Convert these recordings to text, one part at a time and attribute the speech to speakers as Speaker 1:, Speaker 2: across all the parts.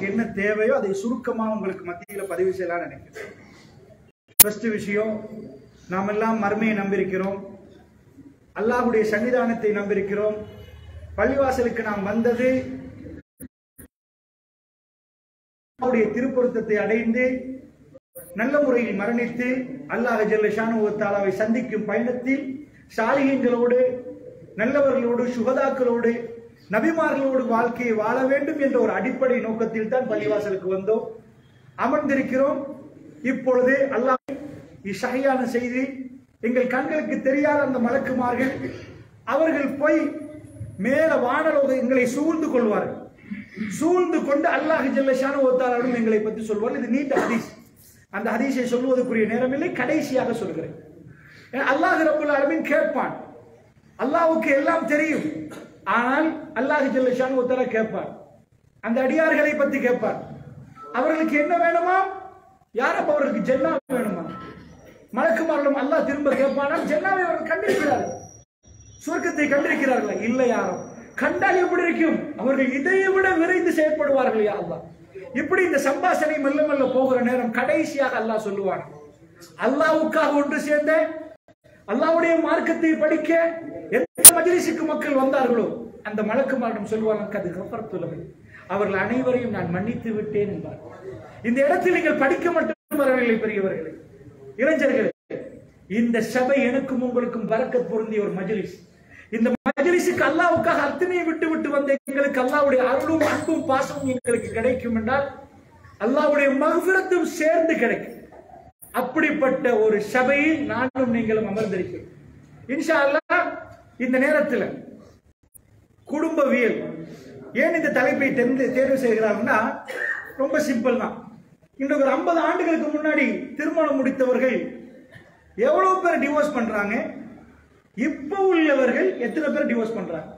Speaker 1: என்ன தேவையோ அதை சுருக்கமா உங்களுக்கு மத்தியில பதிவு செய்யலாம்னு நினைக்கிறேன் ஃபர்ஸ்ட் விஷயம் நாம் எல்லாம் மர்மையை நம்பியிருக்கிறோம் அல்லாஹ்வுடைய சன்னிதானத்தை நம்பியிருக்கிறோம் பள்ளிவாசலுக்கு நாம் வந்தது அவருடைய திருப்பொருத்தத்தை அடைந்து நல்ல முறையில் மரணித்து அல்லாஹ் ஜல்ல தாலாவை சந்திக்கும் பயணத்தில் சாலிகங்களோடு நல்லவர்களோடு சுகதாக்களோடு நபிமார்களோடு வாழ்க்கையை வாழ வேண்டும் என்ற ஒரு அடிப்படை நோக்கத்தில் தான் பள்ளிவாசலுக்கு வந்தோம் அமர்ந்திருக்கிறோம் இப்பொழுது அல்லாஹ் இசகையான செய்தி எங்கள் கண்களுக்கு தெரியாத அந்த மலக்குமார்கள் அவர்கள் போய் மேல வானலோக எங்களை சூழ்ந்து கொள்வார்கள் சூழ்ந்து கொண்டு அல்லாஹ் ஜல்லஷான ஒத்தாலும் எங்களை பற்றி சொல்வார் இது நீண்ட ஹதீஸ் அந்த ஹதீஸை சொல்வதற்குரிய நேரமில்லை கடைசியாக சொல்கிறேன் ஏன்னா அல்லாஹ் ரபுல் ஆலமீன் கேட்பான் அல்லாஹ்வுக்கு எல்லாம் தெரியும் ஆனால் அல்லாஹ் ஜல்லஷான் ஒத்தர கேட்பான் அந்த அடியார்களை பத்தி கேட்பான் அவர்களுக்கு என்ன வேணுமா யாரப்ப அவர்களுக்கு ஜென்னா வேணுமா மலக்குமாரிடம் அல்லாஹ் திரும்ப கேட்பானால் ஜென்னாவை அவர்கள் கண்டிருக்கிறார்கள் சுவர்க்கத்தை கண்டிருக்கிறார்களா இல்லை யாரும் கண்டால் எப்படி இருக்கும் அவர்கள் இதையை விட விரைந்து செயல்படுவார்கள் யா அல்லாஹ் இப்படி இந்த சம்பாஷணை மெல்ல மெல்ல போகிற நேரம் கடைசியாக அல்லாஹ் சொல்லுவான் அல்லாஹ்வுக்காக ஒன்று சேர்ந்த அல்லாஹ்வுடைய மார்க்கத்தை படிக்க எந்த மஜ்லிஸுக்கு மக்கள் வந்தார்களோ அந்த மலக்குமாரிடம் சொல்லுவாங்க அது கஃபரத்துலவை அவர்கள் அனைவரையும் நான் மன்னித்து விட்டேன் என்பார் இந்த இடத்தில் நீங்கள் படிக்க மட்டும் வரவில்லை பெரியவர்களே இளைஞர்களே இந்த சபை எனக்கும் உங்களுக்கும் பரக்கத் பொருந்திய ஒரு மஜ்லிஸ் இந்த மஜ்லிஸுக்கு அல்லாஹ்வுக்காக அத்தனையை விட்டு விட்டு வந்த எங்களுக்கு அல்லாஹ்வுடைய அருளும் அன்பும் பாசமும் எங்களுக்கு கிடைக்கும் என்றால் அல்லாஹ்வுடைய மகபிரத்தும் சேர்ந்து கிடைக்கும் அப்படிப்பட்ட ஒரு சபையில் நானும் நீங்களும் அமர்ந்திருக்கிறோம் இன்ஷா அல்லாஹ் இந்த நேரத்தில் குடும்பவியல் ஏன் இந்த தலைப்பை தெரிந்து தேர்வு செய்கிறாங்கன்னா ரொம்ப சிம்பிள் தான் இன்றைக்கு ஒரு ஐம்பது ஆண்டுகளுக்கு முன்னாடி திருமணம் முடித்தவர்கள் எவ்வளவு பேர் டிவோர்ஸ் பண்றாங்க இப்போ உள்ளவர்கள் எத்தனை பேர் டிவோர்ஸ் பண்றாங்க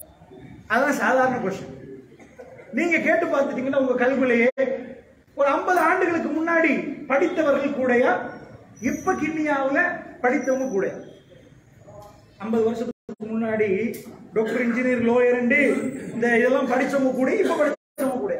Speaker 1: அதான் சாதாரண கொஸ்டின் நீங்க கேட்டு பார்த்துட்டீங்கன்னா உங்க கல்விலேயே ஒரு ஐம்பது ஆண்டுகளுக்கு முன்னாடி படித்தவர்கள் கூடயா இப்ப கிண்ணியாவுல படித்தவங்க கூடயா ஐம்பது வருஷத்துக்கு முன்னாடி டாக்டர் இன்ஜினியர் லோயர் இந்த இதெல்லாம் படிச்சவங்க கூட இப்ப படிச்சவங்க கூட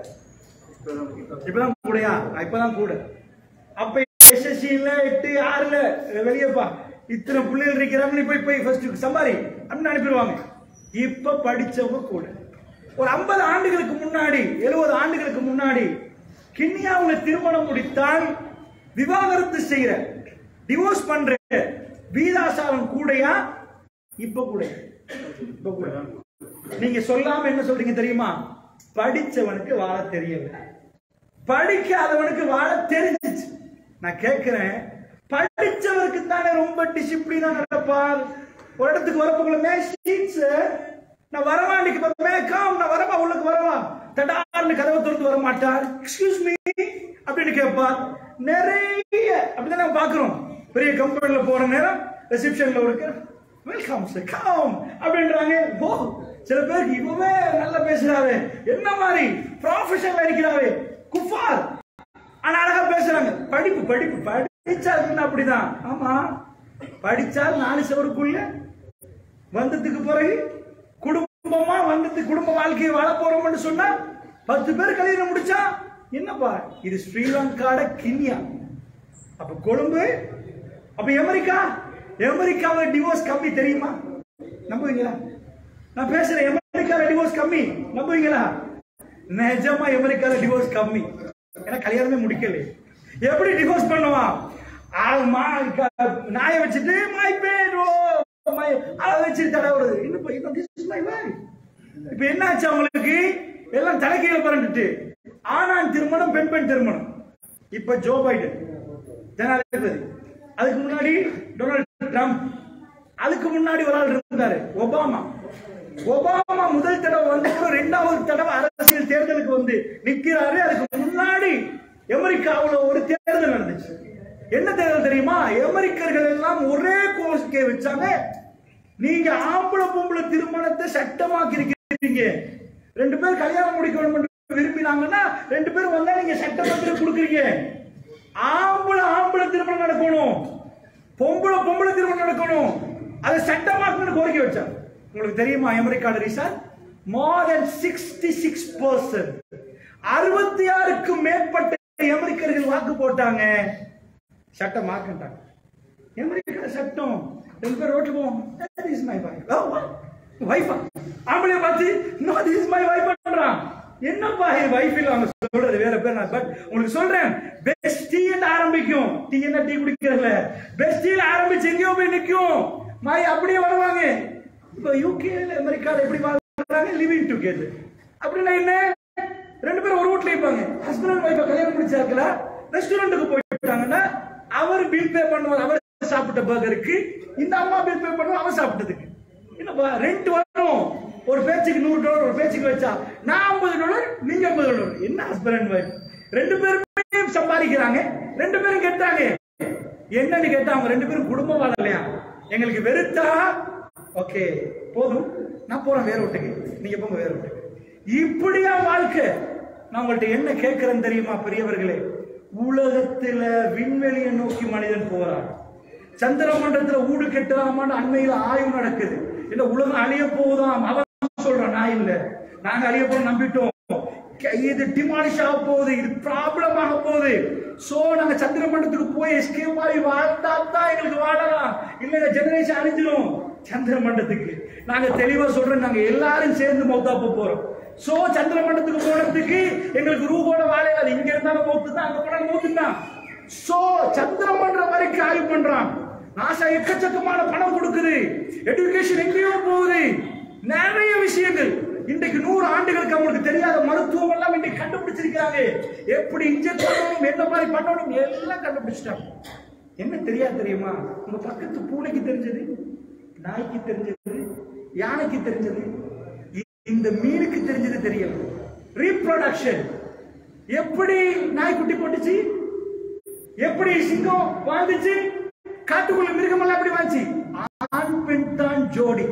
Speaker 1: இப்பதான் கூடயா இப்பதான் கூட அப்ப எஸ்எஸ்சி இல்ல எட்டு ஆறுல வெளியப்பா இத்தனை பிள்ளைகள் இருக்கிறாங்க போய் போய் ஃபர்ஸ்ட் சம்பாரி அப்படின்னு அனுப்பிடுவாங்க இப்ப படிச்சவங்க கூட ஒரு ஐம்பது ஆண்டுகளுக்கு முன்னாடி எழுபது ஆண்டுகளுக்கு முன்னாடி கிண்ணியாவுல திருமணம் முடித்தால் விவாகரத்து செய்யற டிவோர்ஸ் பண்ற வீதாசாரம் கூடயா இப்ப கூட இப்ப கூட நீங்க சொல்லாம என்ன சொல்றீங்க தெரியுமா படிச்சவனுக்கு வாழ தெரியல படிக்காதவனுக்கு வாழ தெரிஞ்சிச்சு நான் கேட்கிறேன் படிச்சவருக்கு தானே ரொம்ப டிசிப்ளினா நடப்பார் ஒரு இடத்துக்கு வரப்புக்குள்ள சீட்ஸ் நான் வரவாண்டிக்கு வரமே காம் நான் வரவா உள்ளுக்கு வரவா தடார்னு கதவை திறந்து வர மாட்டார் எக்ஸ்கியூஸ் மீ அப்படின்னு கேட்பார் நிறைய அப்படிதான் நம்ம பாக்குறோம் பெரிய கம்பெனில போற நேரம் ரிசப்ஷன்ல இருக்க வெல்கம் சார் கம் அப்படின்றாங்க ஓ சில பேருக்கு இவவே நல்லா பேசுறாரு என்ன மாதிரி ப்ரொஃபஷனல் இருக்கிறாரு குஃபார் ஆனா அழகா பேசுறாங்க படிப்பு படிப்பு படிச்சால் அப்படிதான் ஆமா படிச்சால் நாலு சவருக்குள்ள வந்ததுக்கு பிறகு குடும்பமா வந்தது குடும்ப வாழ்க்கையை வாழ போறோம்னு சொன்னா பத்து பேர் கல்யாணம் முடிச்சா என்னப்பா இது ஸ்ரீலங்காட கிண்ணியா அப்ப கொழும்பு அப்ப அமெரிக்கா அமெரிக்காவில டிவோர்ஸ் கம்மி தெரியுமா நம்புவீங்களா நான் பேசுறேன் அமெரிக்கால டிவோர்ஸ் கம்மி நம்புவீங்களா நிஜமா அமெரிக்கால டிவோர்ஸ் கம்மி ஏன்னா கல்யாணமே முடிக்கல எப்படி டிவோர்ஸ் பண்ணுவான் ஆமா நாயை வச்சுட்டு மை பேர் ஓ மை அதை வச்சுட்டு தடவுறது இன்னும் இன்னும் this is my wife. இப்ப என்ன ஆச்சு அவங்களுக்கு எல்லாம் தலைக்கீழ பரண்டுட்டு ஆணான் திருமணம் பெண் பெண் திருமணம் இப்ப ஜோ பைடன் ஜனாதிபதி அதுக்கு முன்னாடி டொனால்ட் ட்ரம்ப் அதுக்கு முன்னாடி ஒரு ஆள் இருந்தாரு ஒபாமா ஒபாமா முதல் தடவை வந்து கூட ரெண்டாவது தடவை அரசியல் தேர்தலுக்கு வந்து நிக்கிறாரு அதுக்கு முன்னாடி அமெரிக்காவுல ஒரு தேர்தல் நடந்துச்சு என்ன தேர்தல் தெரியுமா அமெரிக்கர்கள் எல்லாம் ஒரே கோரிக்கை வச்சாங்க நீங்க ஆம்பளை பொம்பளை திருமணத்தை சட்டமாக்கி இருக்கிறீங்க ரெண்டு பேர் கல்யாணம் முடிக்க வேண்டும் என்று விரும்பினாங்கன்னா ரெண்டு பேரும் வந்தா நீங்க சட்டமன்றம் கொடுக்குறீங்க ஆம்பளை ஆம்பளை திருமணம் நடக்கணும் பொம்பளை பொம்பளை திருமணம் நடக்கணும் அதை சட்டமாக்கணும்னு கோரிக்கை வச்சாங்க உங்களுக்கு தெரியுமா அமெரிக்கால reason more then sixty six percent அறுபத்தி ஆறுக்கும் மேற்பட்ட அமெரிக்கர்கள் வாக்கு போட்டாங்க சட்டம் மாக்கிட்டாங்க அமெரிக்கா சட்டம் ரெண்டு பேர் ரோட்ல போவோம் that is my wife oh what வைஃபா ஆம்பளை பார்த்து no this is my wife பண்றான் என்னப்பா என் வைஃப் இல்ல அவங்க சொல்றது வேற பேர் நான் பட் உங்களுக்கு சொல்றேன் பெஸ்ட் டீ ஆரம்பிக்கும் டீ என்ன டீ குடிக்கிறதுல பெஸ்ட் டீல ஆரம்பிச்சு எங்கேயோ போய் நிக்கும் மாய் அப்படியே வருவாங்க இப்போ யூகே அமெரிக்கால எப்படி வாழ்றாங்க லிவிங் டுகெதர் அப்படின்னா என்ன ரெண்டு பேரும் ஒரு வீட்ல இருப்பாங்க ஹஸ்பண்ட் அண்ட் ஒய்ஃபை கல்யாணம் முடிச்சாக்கல ரெஸ்டாரண்ட்டுக்கு போயிட்டாங்கன்னா அவர் பில் பே பண்ணுவார் அவர் சாப்பிட்ட பர்கருக்கு இந்த அம்மா பில் பே பண்ணுவார் அவர் சாப்பிட்டதுக்கு என்னப்பா ரெண்ட் வரும் ஒரு பேச்சுக்கு நூறு டாலர் ஒரு பேச்சுக்கு வச்சா நான் ஐம்பது டாலர் நீங்க ஐம்பது டாலர் என்ன ஹஸ்பண்ட் அண்ட் ஒய்ஃப் ரெண்டு பேருமே சம்பாதிக்கிறாங்க ரெண்டு பேரும் கெட்டாங்க என்னன்னு கேட்டா அவங்க ரெண்டு பேரும் குடும்பம் வாழலையா எங்களுக்கு வெறுத்தா ஓகே போதும் நான் போறேன் வேற வீட்டுக்கு நீங்க போங்க வேற வீட்டுக்கு இப்படியா வாழ்க்கை நான் உங்கள்ட்ட என்ன கேட்கிறேன் தெரியுமா பெரியவர்களே உலகத்துல விண்வெளியை நோக்கி மனிதன் போறான் சந்திர மண்டலத்துல ஊடு கெட்டலாமான்னு அண்மையில ஆய்வு நடக்குது இல்ல உலகம் அழிய போகுதாம் அவன் சொல்றான் நான் இல்ல நாங்க அழிய போறோம் நம்பிட்டோம் க- இது டிமாலிஷ் ஆக போகுது இது ப்ராப்ளம் ஆக போகுது சோ நாங்க சந்திர மண்டலத்துக்கு போய் எஸ்கேப் ஆகி வாழ்ந்தா தான் எங்களுக்கு வாழலாம் இல்ல இந்த ஜெனரேஷன் அழிஞ்சிரும் சந்திர மண்டலத்துக்கு நாங்க தெளிவா சொல்றோம் நாங்க எல்லாரும் சேர்ந்து மௌத்தா போக போறோம் சோ சந்திர மண்டலத்துக்கு போனதுக்கு எங்களுக்கு ரூபோட வாழையாது இங்க இருந்தாலும் மௌத்து தான் அங்க போனாலும் மௌத்து தான் சோ சந்திர மண்டலம் வரைக்கும் ஆய்வு பண்றான் நாசா எக்கச்சக்கமான பணம் கொடுக்குது எடுகேஷன் எங்கேயோ போகுது நிறைய விஷயங்கள் இன்றைக்கு நூறு ஆண்டுகளுக்கு அவங்களுக்கு தெரியாத மருத்துவம் எல்லாம் இன்றைக்கு கண்டுபிடிச்சிருக்காங்க எப்படி இன்ஜெக்ட் பண்ணணும் என்ன மாதிரி பண்ணணும் எல்லாம் கண்டுபிடிச்சிட்டாங்க என்ன தெரியாது தெரியுமா உங்க பக்கத்து பூனைக்கு தெரிஞ்சது நாய்க்கு தெரிஞ்சது யானைக்கு தெரிஞ்சது இ- இந்த மீனுக்கு தெரிஞ்சது தெரியல ரீப்ரொடக்ஷன் எப்படி நாய்க்குட்டி போட்டுச்சு எப்படி சிங்கம் வாழ்ந்துச்சு காட்டுக்குள்ள மிருகம் எல்லாம் எப்படி வாழ்ந்துச்சு ஆண் பெண் தான் ஜோடி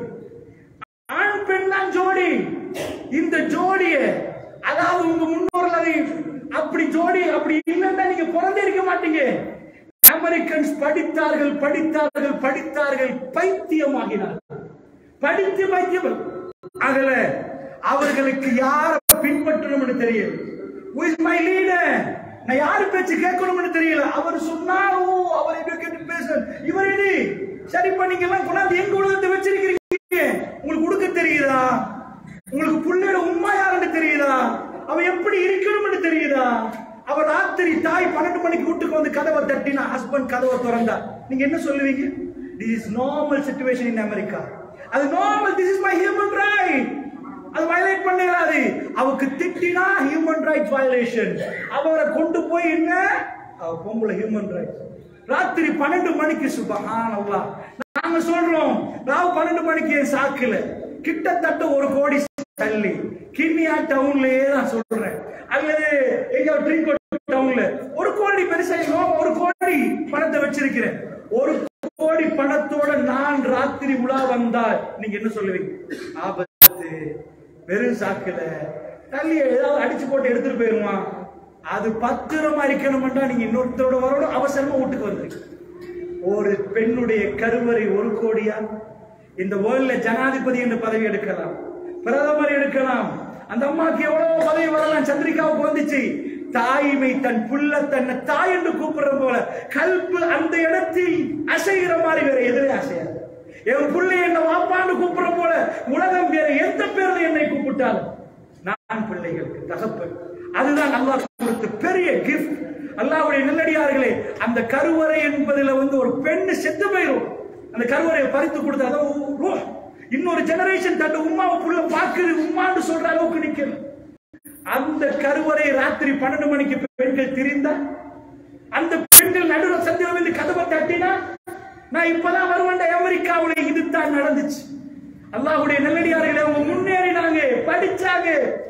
Speaker 1: ஆண் பெண் தான் ஜோடி இந்த ஜோடிய அதாவது உங்க முன்னோர்கள் அதை அப்படி ஜோடி அப்படி இல்லைன்னா நீங்க பிறந்தே இருக்க மாட்டீங்க அமெரிக்கன்ஸ் படித்தார்கள் படித்தார்கள் படித்தார்கள் பைத்தியமாகினார்கள் படித்து பைத்தியம் அதுல அவர்களுக்கு யார பின்பற்றணும்னு தெரியும் Who is my leader? நான் யாரு பேச்சு கேட்கணும்னு தெரியல அவர் சொன்னா ஓ அவர் educated person இவர் இது சரி பண்ணீங்க எல்லாம் கொண்டாந்து எங்க உலகத்தை வச்சிருக்கிறீங்க உங்களுக்கு கொடுக்க தெரியுதா உங்களுக்கு புள்ளையோட உண்மை யாருன்னு தெரியுதா அவன் எப்படி இருக்கணும்னு தெரியுதா அவ ராத்திரி தாய் பன்னெண்டு மணிக்கு வீட்டுக்கு வந்து கதவை தட்டினா ஹஸ்பண்ட் கதவை திறந்தா நீங்க என்ன சொல்லுவீங்க this is normal situation in America அது normal this is my human right அது வயலேட் பண்ணிடாது அவருக்கு திட்டினா ஹியூமன் ரைட்ஸ் வயலேஷன் அவரை கொண்டு போய் என்ன அவ பொம்பளை ஹியூமன் ரைட்ஸ் ராத்திரி பன்னெண்டு மணிக்கு சுபஹான் அல்லாஹ் நாங்க சொல்றோம் ராவ் பன்னெண்டு மணிக்கு என் சாக்குல கிட்டத்தட்ட ஒரு கோடி தள்ளி கிண்ணியா டவுன்லயே தான் சொல்றேன் அல்லது எங்க ட்ரிங்கோ டவுன்ல ஒரு கோடி பெருசா இல்ல, ஒரு கோடி பணத்தை வச்சிருக்கிறேன் ஒரு கோடி பணத்தோட நான் ராத்திரி உலா வந்தால் நீங்க என்ன சொல்லுவீங்க ஆபத்து வெறும் சாக்குல தள்ளி ஏதாவது அடிச்சு போட்டு எடுத்துட்டு போயிருவான் அது பத்திரமா இருக்கணும்டா நீங்க இன்னொருத்தரோட வரணும் அவசரமா வீட்டுக்கு வந்துருக்கு ஒரு பெண்ணுடைய கருவறை ஒரு கோடியா இந்த வேர்ல்ட்ல ஜனாதிபதி என்ற பதவி எடுக்கலாம் பிரதமர் எடுக்கலாம் அந்த அம்மாக்கு எவ்வளவு பதவி வரலாம் சந்திரிகாவுக்கு வந்துச்சு தாய்மை தன் புள்ள தன்னை தாய் என்று கூப்பிடுற போல கல்பு அந்த இடத்தில் அசைகிற மாதிரி வேற எதுவே அசையாது என் புள்ளை என்ன வாப்பான்னு கூப்பிடுற போல உலகம் வேற எந்த பேர்ல என்னை கூப்பிட்டாலும் நான் பிள்ளைகளுக்கு தகப்பன் அதுதான் அல்லாஹ் கொடுத்த பெரிய கிஃப்ட் அல்லாஹ்வுடைய நல்லடியார்களே அந்த கருவறை என்பதுல வந்து ஒரு பெண்ணு செத்து போயிரும் அந்த கருவறையை பறித்து கொடுத்து அதான் உ- உ- இன்னொரு ஜெனரேஷன் தன் உமாவை புள்ள பாக்குது உமான்னு சொல்ற அளவுக்கு நிக்கணும் அந்த கருவறை ராத்திரி பன்னெண்டு மணிக்கு பெண்கள் திரிந்தா அந்த பெண்கள் நடுவில் சந்திரம் வந்து கதவை தட்டினா நான் இப்பதான் வருவேன் அமெரிக்காவுல இதுதான் நடந்துச்சு அல்லாஹ்வுடைய நல்லடியார்களே அவங்க முன்னேறினாங்க படிச்சாங்க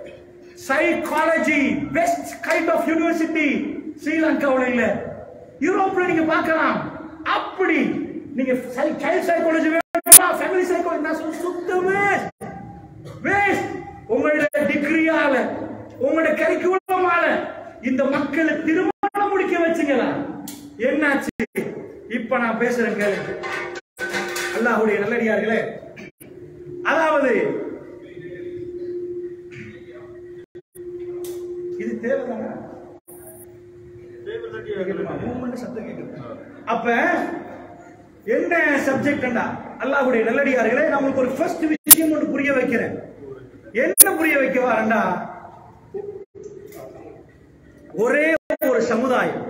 Speaker 1: psychology best kind of university ஸ்ரீலங்காவுல இல்ல யூரோப்ல நீங்க பார்க்கலாம் அப்படி நீங்க சைல்ட் சைக்காலஜி வேணுமா ஃபேமிலி சைக்காலஜி நான் சொல்ல சுத்தமே வேஸ்ட் உங்களுடைய டிகிரியால உங்களுடைய கரிக்குலமால இந்த மக்களை திருமணம் முடிக்க வச்சீங்களா என்னாச்சு இப்ப நான் பேசுறேன் கேளுங்க அல்லாஹ்வுடைய நல்லடியார்களே அதாவது இது தேவைதானா மூமெண்ட் சத்தம் கேக்குது அப்ப என்ன சப்ஜெக்ட்டா அல்லாஹ்வுடைய நல்லடியார்களே நான் உங்களுக்கு ஒரு ஃபர்ஸ்ட் விஷயம் ஒன்று புரிய வைக்கிறேன் என்ன புரிய வைக்க வரேன்டா ஒரே ஒரு சமுதாயம்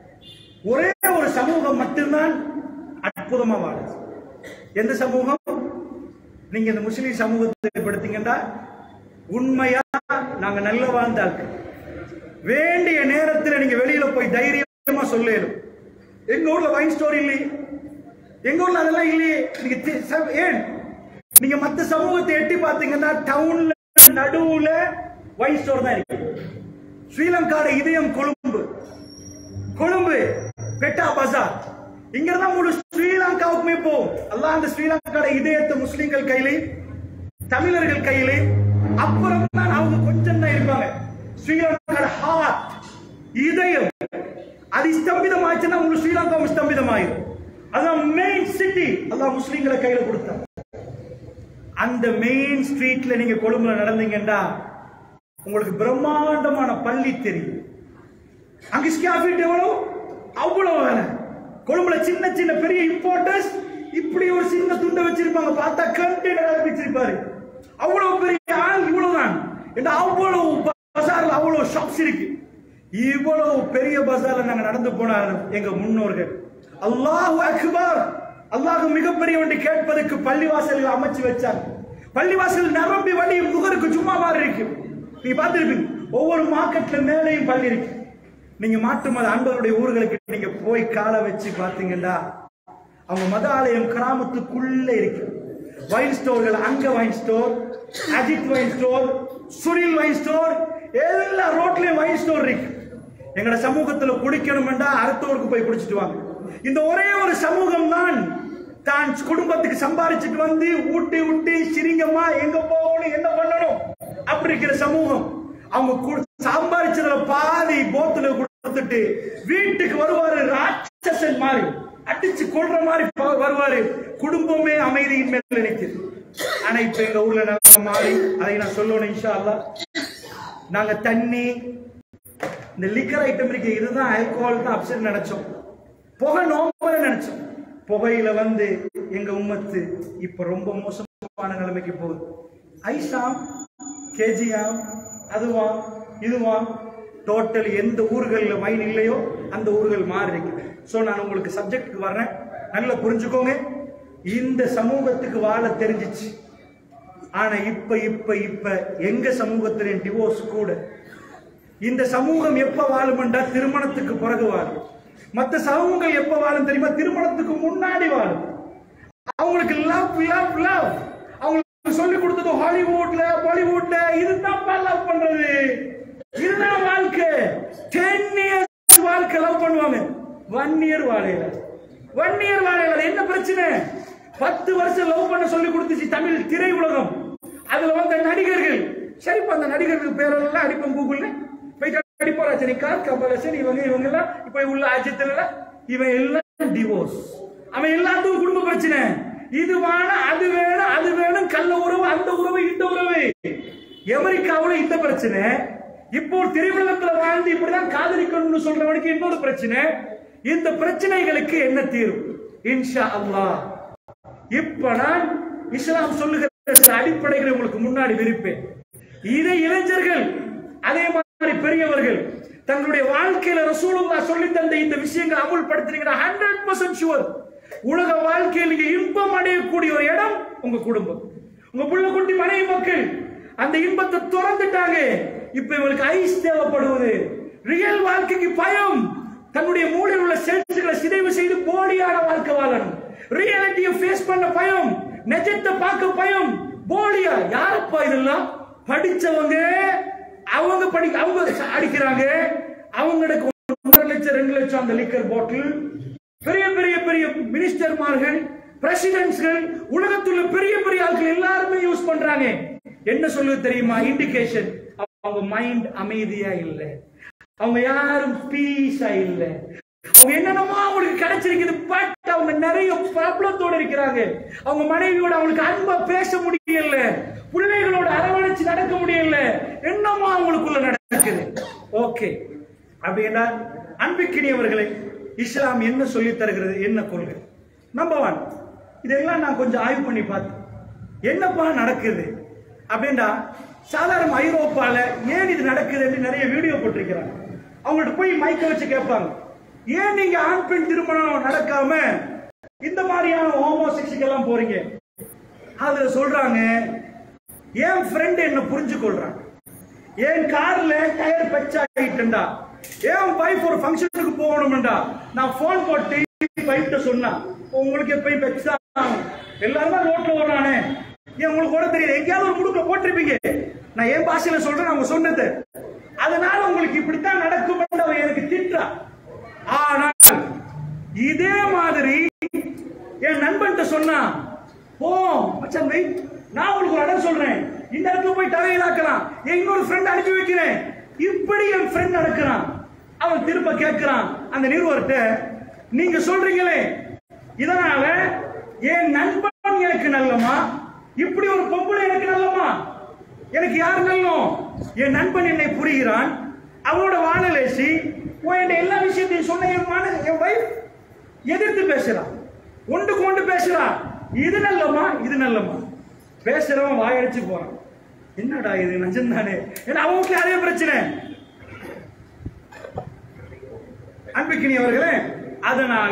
Speaker 1: ஒரே ஒரு சமூகம் மட்டும்தான் அற்புதமா வாழுது எந்த சமூகம் நீங்க இந்த முஸ்லிம் சமூகத்தை படுத்தீங்கன்னா உண்மையா நாங்க நல்ல வாழ்ந்த ஆட்கள் வேண்டிய நேரத்தில் நீங்க வெளியில போய் தைரியமா சொல்லணும் எங்க ஊர்ல வைன் ஸ்டோரி இல்லையே எங்க ஊர்ல அதெல்லாம் இல்லையே நீங்க தி- ச- ஏன் நீங்க மத்த சமூகத்தை எட்டி பார்த்தீங்கன்னா டவுன்ல நடுவுல வைன் ஸ்டோர் தான் இருக்கு ஸ்ரீலங்காட இதயம் கொழும்பு கொழும்பு பெட்டா பஜார் இங்க இருந்தா முழு ஸ்ரீலங்காவுக்குமே போகும் அல்லாஹ் அந்த ஸ்ரீலங்காட இதயத்தை முஸ்லிம்கள் கையிலே தமிழர்கள் கையிலே அப்புறம் தான் அவங்க கொஞ்சம் தான் இருப்பாங்க ஸ்ரீலங்காட ஹார்ட் இதயம் அது ஸ்தம்பிதமாச்சுன்னா முழு ஸ்ரீலங்காவும் ஸ்தம்பிதமாயிரும் அதான் மெயின் சிட்டி அல்லாஹ் முஸ்லிம்களை கையில கொடுத்தாங்க அந்த மெயின் ஸ்ட்ரீட்ல நீங்க கொழும்புல நடந்தீங்கன்னா உங்களுக்கு பிரம்மாண்டமான பள்ளி தெரியும் அங்க ஸ்கியாஃபிட் எவ்வளவு அவ்வளவு வேலை கொழும்புல சின்ன சின்ன பெரிய இம்போர்ட்டர்ஸ் இப்படி ஒரு சின்ன துண்டை வச்சிருப்பாங்க பார்த்தா கண்டெய்னர் வச்சிருப்பாரு அவ்வளவு பெரிய ஆள் இவ்வளவுதான் இந்த அவ்வளவு பஜார்ல அவ்வளவு ஷாப்ஸ் இருக்கு இவ்வளவு பெரிய பஜார்ல நாங்க நடந்து போனாலும் எங்க முன்னோர்கள் அல்லாஹ் அக்பர் அல்லாஹ் மிகப்பெரிய ஒன்று கேட்பதற்கு பள்ளிவாசல்கள் அமைச்சு வச்சாங்க பள்ளிவாசல் நிரம்பி வழி முகருக்கு சும்மா மாதிரி இருக்கு நீங்க பார்த்திருப்பீங்க ஒவ்வொரு மார்க்கெட்ல மேலையும் பள்ளி இருக்கு நீங்க மாட்டு மத அன்பருடைய ஊர்களுக்கு நீங்க போய் காலை வச்சு பாத்தீங்கன்னா அவங்க மத ஆலயம் கிராமத்துக்குள்ள இருக்கு வைன் ஸ்டோர்கள் அங்க wine store Ajith wine store Sunil wine store எல்லா ரோட்லயும் வைன் ஸ்டோர் இருக்கு எங்கட சமூகத்துல குடிக்கணும்டா அடுத்தவருக்கு போய் குடிச்சிட்டு வாங்க இந்த ஒரே ஒரு சமூகம் தான் தான் குடும்பத்துக்கு சம்பாரிச்சிட்டு வந்து ஊட்டி ஊட்டி சிரிங்கம்மா எங்க போகணும் என்ன பண்ணணும் அப்படி இருக்கிற சமூகம் அவங்க கு- சம்பாரிச்சதுல பாதி போத்துல கொடுத்துட்டு வீட்டுக்கு வருவாரு ராட்சசன் மாதிரி அடிச்சு கொள்ற மாதிரி ப- வருவாரு குடும்பமே அமைதியின் மேல நிக்குது ஆனா இப்ப எங்க ஊர்ல நல்ல மாறி அதை நான் சொல்லணும் இன்ஷா அல்லாஹ் நாங்க தண்ணி இந்த லிக்கர் ஐட்டம் இருக்கு இதுதான் ஆல்கோஹால் தான் அப்செட் நினைச்சோம் புகை நோம்பல நினைச்சோம் புகையில வந்து எங்க உம்மத்து இப்ப ரொம்ப மோசமான நிலைமைக்கு போகுது ஐசாம் கேஜியாம் அதுவா இதுவா டோட்டல் எந்த ஊர்கள்ல வைன் இல்லையோ அந்த ஊர்கள் மாறி இருக்குது சோ நான் உங்களுக்கு சப்ஜெக்ட்டுக்கு வர்றேன் நல்லா புரிஞ்சுக்கோங்க இந்த சமூகத்துக்கு வாழ தெரிஞ்சிச்சு ஆனா இப்ப இப்ப இப்ப எங்க சமூகத்திலே டிவோர்ஸ் கூட இந்த சமூகம் எப்ப வாழும்ன்றா திருமணத்துக்கு பிறகு வாழும் மத்த சமூகங்கள் எப்ப வாழும் தெரியுமா திருமணத்துக்கு முன்னாடி வாழும் அவங்களுக்கு லவ் லவ் லவ் அவங்களுக்கு சொல்லி கொடுத்தது ஹாலிவுட்ல பாலிவுட்ல இதுதான் லவ் பண்றது இதுதான் வாழ்க்கை டென் இயர்ஸ் வாழ்க்கை லவ் பண்ணுவாங்க ஒன் இயர் வாழையில ஒன் இயர் வாழையில அது என்ன பிரச்சனை பத்து வருஷம் லவ் பண்ண சொல்லி கொடுத்துச்சு தமிழ் திரை உலகம் அதுல வந்த நடிகர்கள் சரிப்பா அந்த நடிகர்கள் பேரெல்லாம் அடிப்போம் கூகுள்ல போயிட்டு அடிப்போம் ரஜினிகாந்த் கமலஹாசன் இவங்க இவங்க எல்லாம் இப்ப உள்ள அஜித்ல இவன் எல்லாம் டிவோர்ஸ் அவன் எல்லாத்துக்கும் குடும்ப பிரச்சனை இது வேணும் அது வேணும் அது வேணும் கள்ள உறவு அந்த உறவு இந்த உறவு அமெரிக்காவுல இந்த பிரச்சனை இப்போ திரையுலகத்துல வாழ்ந்து இப்படிதான் காதலிக்கணும்னு சொல்றவனுக்கு இன்னொரு பிரச்சனை இந்த பிரச்சனைகளுக்கு என்ன தீர்வு இன்ஷா அல்லாஹ் இப்ப நான் இஸ்லாம் சொல்லுகிற சில அடிப்படைகளை உங்களுக்கு முன்னாடி விரிப்பேன் இதை இளைஞர்கள் அதே மாதிரி பெரியவர்கள் தங்களுடைய வாழ்க்கையில ரசூலுல்லாஹ் சொல்லி தந்த இந்த விஷயங்களை அமுல்படுத்தினீங்கன்னா ஹண்ட்ரட் பர்சன்ட் ஷுவர் உலக வாழ்க்கையில் நீங்க இன்பம் அடையக்கூடிய ஒரு இடம் உங்க குடும்பம் உங்க புள்ள குட்டி மனைவி மக்கள் அந்த இன்பத்தை திறந்துட்டாங்க இப்ப இவங்களுக்கு ஐஸ் தேவைப்படுவது ரியல் வாழ்க்கைக்கு பயம் தன்னுடைய மூளையில் உள்ள செல்ஸ்களை சிதைவு செய்து போலியான வாழ்க்கை வாழணும் ரியாலிட்டியை ஃபேஸ் பண்ண பயம் நிஜத்தை பார்க்க பயம் போலியா யாரப்பா இதெல்லாம் படிச்சவங்க அவங்க படி அவங்க அடிக்கிறாங்க அவங்களுக்கு ஒன்றரை லட்சம் ரெண்டு லட்சம் அந்த லிக்கர் பாட்டில் பெரிய பெரிய பெரிய மினிஸ்டர்மார்கள் பிரசிடென்ட்ஸ்கள் உலகத்துல பெரிய பெரிய ஆட்கள் எல்லாருமே யூஸ் பண்றாங்க என்ன சொல்லுது தெரியுமா இண்டிகேஷன் அவங்க மைண்ட் அமைதியா இல்லை அவங்க யாரும் பீஸா இல்ல அவங்க என்னென்னமோ அவங்களுக்கு கிடைச்சிருக்குது பட் அவங்க நிறைய ப்ராப்ளத்தோட இருக்கிறாங்க அவங்க மனைவியோட அவங்களுக்கு அன்பா பேச முடியல பிள்ளைகளோட அரவணைச்சு நடக்க முடியல என்னமோ அவங்களுக்குள்ள நடக்குது ஓகே அப்படின்னா அன்பிக்கினியவர்களே இஸ்லாம் என்ன சொல்லித் தருகிறது என்ன கொள்கை நம்பர் ஒன் இதெல்லாம் நான் கொஞ்சம் ஆய்வு பண்ணி பார்த்தேன் என்னப்பா நடக்குது அப்படின்னா சாதாரண ஐரோப்பால ஏன் இது நடக்குதுன்னு நிறைய வீடியோ போட்டிருக்கிறாங்க அவங்கள்ட்ட போய் மைக்க வச்சு கேட்பாங்க ஏன் நீங்க ஆண் பெண் திருமணம் நடக்காம இந்த மாதிரியான ஹோமோசெக்ஸுக்கெல்லாம் போறீங்க அதுல சொல்றாங்க என் ஃப்ரெண்ட் என்ன புரிஞ்சு கொள்றான் என் கார்ல டயர் பச்சை ஆகிட்டுண்டா என் வைஃப் ஒரு ஃபங்க்ஷனுக்கு போகணும்டா நான் ஃபோன் போட்டு வைஃப்ட்ட சொன்னா உங்களுக்கு எப்பயும் பெச்சா எல்லாரும் ரோட்ல ஓடுறானே ஏன் உங்களுக்கு ஓட தெரியாது எங்கேயாவது ஒரு முடுக்க போட்டிருப்பீங்க நான் என் பாஷையில சொல்றேன் அவங்க சொன்னது அதனால உங்களுக்கு இப்படித்தான் நடக்கும் அவன் எனக்கு திட்டா ஆனால் இதே மாதிரி என் நண்பன்ட்ட சொன்னா போ மச்சான் வெயிட் நான் உங்களுக்கு ஒரு இடம் சொல்றேன் இந்த இடத்துல போய் தலையிலாக்கலாம் என் இன்னொரு ஃப்ரெண்ட் அனுப்பி வைக்கிறேன் இப்படி என் ஃப்ரெண்ட் நடக்கிறான் அவன் திரும்ப கேட்கிறான் அந்த நிறுவர்கிட்ட நீங்க சொல்றீங்களே இதனால என் நண்பன் எனக்கு நல்லமா இப்படி ஒரு பொம்பளை எனக்கு நல்லமா எனக்கு யார் நல்லோம் என் நண்பன் என்னை புரிகிறான் அவனோட வானலேசி என் எல்லா விஷயத்தையும் சொன்ன என் மான என் வைஃப் எதிர்த்து பேசுறான் ஒன்று கொண்டு பேசுறான் இது நல்லமா இது நல்லமா பேசுறவன் வாயடிச்சு போறான் என்னடா இது நஞ்சம் தானே ஏன்னா அவங்களுக்கு அதே பிரச்சனை அன்புக்கினி அவர்களே அதனால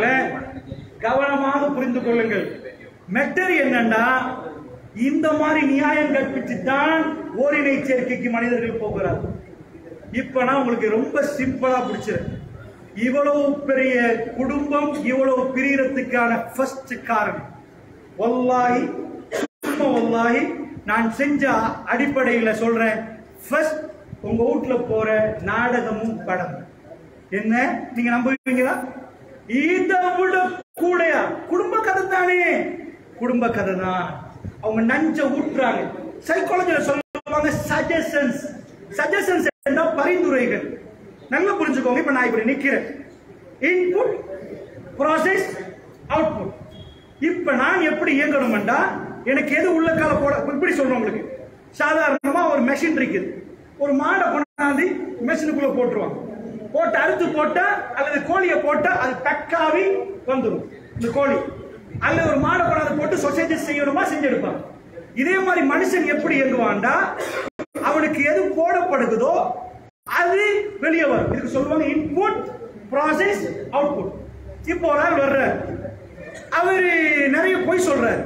Speaker 1: கவனமாக புரிந்து கொள்ளுங்கள் மெட்டர் என்னன்னா இந்த மாதிரி நியாயம் கற்பித்து தான் ஓரினை சேர்க்கைக்கு மனிதர்கள் போகிறார் இப்ப நான் உங்களுக்கு ரொம்ப சிம்பிளா பிடிச்சிருக்கேன் இவ்வளவு பெரிய குடும்பம் இவ்வளவு பிரியறதுக்கான ஃபர்ஸ்ட் காரணம் வல்லாஹி சும்மா வல்லாஹி நான் செஞ்ச அடிப்படையில சொல்றேன் ஃபர்ஸ்ட் உங்க வீட்டுல போற நாடகமும் படம் என்ன நீங்க நம்புவீங்களா இதை விட கூடயா குடும்ப கதை தானே குடும்ப கதை தான் அவங்க நஞ்ச ஊட்டுறாங்க சைக்காலஜில சொல்லுவாங்க சஜஷன்ஸ் சஜஷன்ஸ் என்ன பரிந்துரைகள் நல்லா புரிஞ்சுக்கோங்க இப்ப நான் இப்படி நிக்கிறேன் இன்புட் ப்ராசஸ் அவுட்புட் இப்ப நான் எப்படி இயங்கணும்டா எனக்கு எது உள்ள கால போட இப்படி சொல்றேன் உங்களுக்கு சாதாரணமா ஒரு மெஷின் இருக்குது ஒரு மாடை கொண்டாந்து மெஷினுக்குள்ள போட்டுருவாங்க போட்டு அறுத்து போட்டா அல்லது கோழியை போட்டா அது தக்காவி வந்துடும் இந்த கோழி அல்லது ஒரு மாடை கொண்டாந்து போட்டு சொசைட்டி செய்யணுமா செஞ்செடுப்பாங்க இதே மாதிரி மனுஷன் எப்படி இயங்குவான்டா அவனுக்கு எது போடப்படுகுதோ அது வெளியே வரும் இதுக்கு சொல்லுவாங்க இன்புட் ப்ராசஸ் அவுட்புட் இப்போ ஒரு ஆள் வர்றார் அவரு நிறைய பொய் சொல்றாரு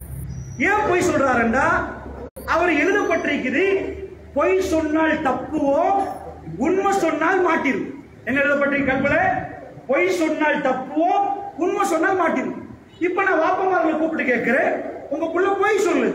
Speaker 1: ஏன் பொய் சொல்றாருண்டா அவர் எழுதப்பட்டிருக்குது பொய் சொன்னால் தப்புவோம் உண்மை சொன்னால் மாட்டிரும் என்ன எழுதப்பட்டிருக்கு கல்பல பொய் சொன்னால் தப்புவோம் உண்மை சொன்னால் மாட்டிரும் இப்ப நான் வாப்பமார்களை கூப்பிட்டு கேட்கிறேன் உங்க புள்ள பொய் சொல்லுது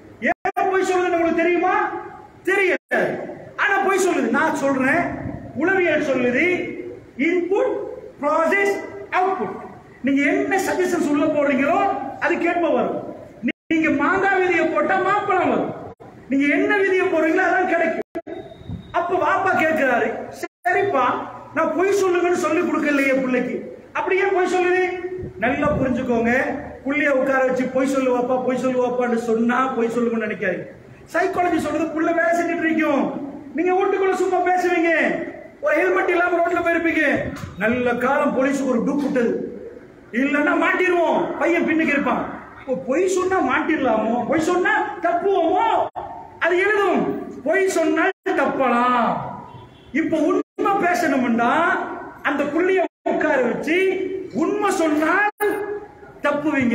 Speaker 1: ஏன் பொய் சொல்லுதுன்னு உங்களுக்கு தெரியுமா தெரியாது ஆனா பொய் சொல்லுது நான் சொல்றேன் உளவியல் சொல்லுது இன்புட் ப்ராசஸ் அவுட்புட் நீங்க என்ன சஜஷன்ஸ் உள்ள போடுறீங்களோ அது கேட்ப வரும் நீங்க மாங்காய் விதியை போட்டா மாப்பழம் வரும் நீங்க என்ன விதியை போடுறீங்களோ அதான் கிடைக்கும் அப்ப வாப்பா கேட்கிறாரு சரிப்பா நான் பொய் சொல்லுங்கன்னு சொல்லி கொடுக்கலையே பிள்ளைக்கு அப்படியே பொய் சொல்லுது நல்லா புரிஞ்சுக்கோங்க புள்ளைய உட்கார வச்சு பொய் சொல்லுவாப்பா பொய் சொல்லுவாப்பான்னு சொன்னா பொய் சொல்லுங்கன்னு நினைக்காதீங்க சைக்காலஜி சொல்றது புள்ள வேலை செஞ்சுட்டு இருக்கும் நீங்க வீட்டுக்குள்ள சும்மா பேசுவீங்க ஒரு ஹெல்மெட் இல்லாம ரோட்ல போயிருப்பீங்க நல்ல காலம் போலீஸுக்கு ஒரு டூப் விட்டது இல்லைன்னா மாட்டிடுவோம் பையன் பின்னுக்கு இருப்பான் இப்போ பொய் சொன்னா மாட்டிடலாமோ பொய் சொன்னா தப்புவோமோ அது எழுதும் பொய் சொன்னால் தப்பலாம் இப்ப உண்மை பேசணும்னா அந்த புள்ளிய உட்கார வச்சு உண்மை சொன்னால் தப்புவீங்க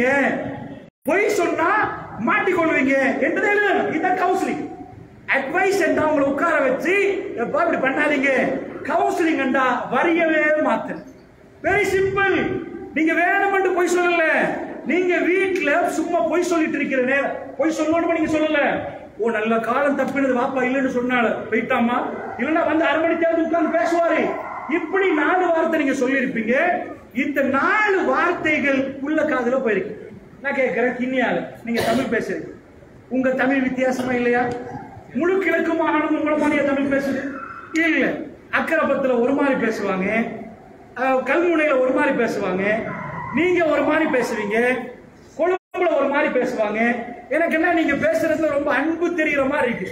Speaker 1: பொய் சொன்னா மாட்டிக்கொள்வீங்க என்றதை எழுதணும் இதான் கவுன்சிலிங் அட்வைஸ் என்றா உங்களை உட்கார வச்சு எப்பா இப்படி பண்ணாதீங்க கவுன்சிலிங் என்றா வரியவே மாத்து வெரி சிம்பிள் நீங்க வேணும்னு பொய் சொல்லல நீங்க வீட்ல சும்மா பொய் சொல்லிட்டு இருக்கிற நேரம் பொய் சொல்லணும்னு நீங்க சொல்லல ஓ நல்ல காலம் தப்பினது வாப்பா இல்லைன்னு சொன்னால போயிட்டாமா இல்லைன்னா வந்து அரை மணி தேர்ந்து உட்கார்ந்து பேசுவாரு இப்படி நாலு வார்த்தை நீங்க சொல்லியிருப்பீங்க இந்த நாலு வார்த்தைகள் உள்ள காதுல போயிருக்கு நான் கேட்கிறேன் கிண்ணியால நீங்க தமிழ் பேசுறீங்க உங்க தமிழ் வித்தியாசமா இல்லையா முழு கிழக்கு மாகாணம் உங்களை மாதிரியா தமிழ் பேசுது இல்ல அக்கரப்பத்துல ஒரு மாதிரி பேசுவாங்க அஹ், கல்முனையில ஒரு மாதிரி பேசுவாங்க நீங்க ஒரு மாதிரி பேசுவீங்க கொழும்புல ஒரு மாதிரி பேசுவாங்க எனக்கு என்ன நீங்க பேசுறதுல ரொம்ப அன்பு தெரியுற மாதிரி இருக்கு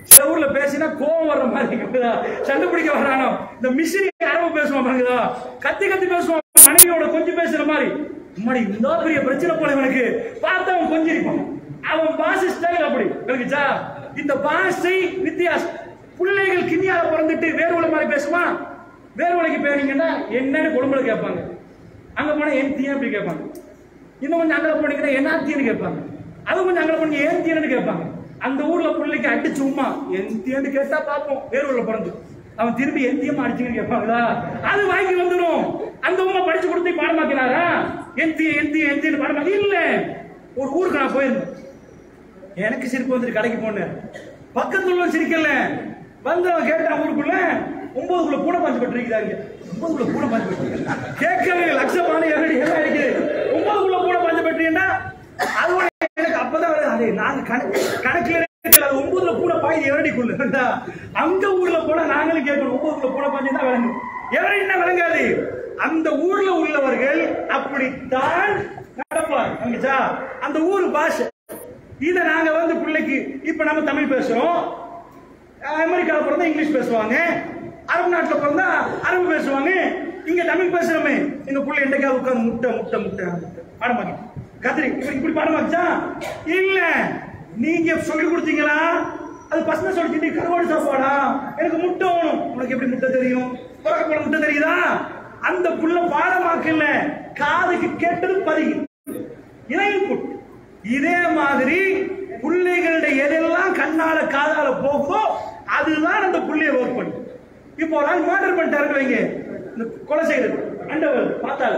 Speaker 1: சில ஊர்ல பேசினா கோவம் வர்ற மாதிரி இருக்குதா சண்டை பிடிக்க வர்றானோ இந்த மிஸ்ரி அரபு பேசுவான் பாருங்கதா கத்தி கத்தி பேசுவான் மனைவியோட கொஞ்சம் பேசுற மாதிரி அம்மாடி இந்த பெரிய பிரச்சனை போல இவனுக்கு பார்த்து அவன் கொஞ்சிருப்பான் அவன் பாஷை ஸ்டைல் அப்படி விளங்குச்சா இந்த பாஷை வித்தியாசம் பிள்ளைகள் கிண்ணியால பிறந்துட்டு வேறு மாதிரி பேசுவான் வேறு உலகி போனீங்கன்னா என்னன்னு குடும்பல கேட்பாங்க அங்க போனா என் தீயா அப்படி கேட்பாங்க இன்னும் கொஞ்சம் அங்கே போனீங்கன்னா என்ன தீன்னு கேட்பாங்க அது கொஞ்சம் அங்கே போனீங்க ஏன் தீன்னு கேட்பாங்க அந்த ஊர்ல பிள்ளைக்கு அடிச்சு சும்மா என் தீன்னு கேட்டா பார்ப்போம் வேறு ஊர்ல பிறந்து அவன் திரும்பி என் தீயமா அடிச்சுன்னு கேட்பாங்களா அது வாங்கி வந்துடும் அந்த ஊர்ல படிச்சு கொடுத்து பாடமாக்கினாரா என் தீ என் தீ என் தீன்னு பாடமாக்கி இல்ல ஒரு ஊருக்கு நான் போயிருந்தேன் எனக்கு சிரிப்பு வந்துட்டு கடைக்கு போனேன் பக்கத்துல உள்ள சிரிக்கல வந்தவன் கேட்டான் ஊருக்குள்ள ஒன்பதுக்குள்ள பூனை பாஞ்சு பட்டிருக்கிறாங்க ஒன்பதுக்குள்ள பூனை பாஞ்சு பட்டிருக்கீங்க கேட்கவே லட்சமான இரடி எல்லாம் இருக்குது ஒன்பதுக்குள்ள பூனை பாஞ்சு பட்டிருக்கீங்கன்னா அது கூட எனக்கு அப்பதான் வருது அதே நாங்க கணக்கு கணக்குல எடுக்கல, அது ஒன்பதுல பூனை பாய் எரடிக்குள்ள அந்த ஊர்ல போனா நாங்களும் கேட்கணும் ஒன்பதுக்குள்ள பூனை பாஞ்சு தான் விளங்கும் எவரடினா விளங்காது அந்த ஊர்ல உள்ளவர்கள் அப்படித்தான் நடப்பார் அங்கச்சா அந்த ஊர் பாஷை இத நாங்க வந்து பிள்ளைக்கு இப்ப நம்ம தமிழ் பேசுறோம் அமெரிக்கால பிறந்தா இங்கிலீஷ் பேசுவாங்க அரபு நாட்டுல பிறந்தா அரபு பேசுவாங்க இங்க தமிழ் பேசுறோமே எங்க பிள்ளை என்னைக்காவது உட்கார்ந்து முட்டை முட்டை முட்டை முட்டை பாடமாக்கி கத்திரி இப்படி இப்படி பாடமாச்சா இல்ல நீங்க சொல்லி கொடுத்தீங்களா அது பசங்க சொல்லி நீ கருவாடு சாப்பாடா எனக்கு முட்டை வேணும் உனக்கு எப்படி முட்டை தெரியும் பிறக்க போல முட்டை தெரியுதா அந்த புள்ள பாடமாக்கல காதுக்கு கேட்டது பதிவு இணைப்புட் இதே மாதிரி பிள்ளைகளுடைய எதெல்லாம் கண்ணால காதால போகுதோ அதுதான் அந்த புள்ளைய ஒர்க் பண்ணும் இப்போ ஒரு ஆள் மர்டர் பண்ணிட்டாரு வைங்க இந்த கொலை செய்யறது அண்டவர் பார்த்தால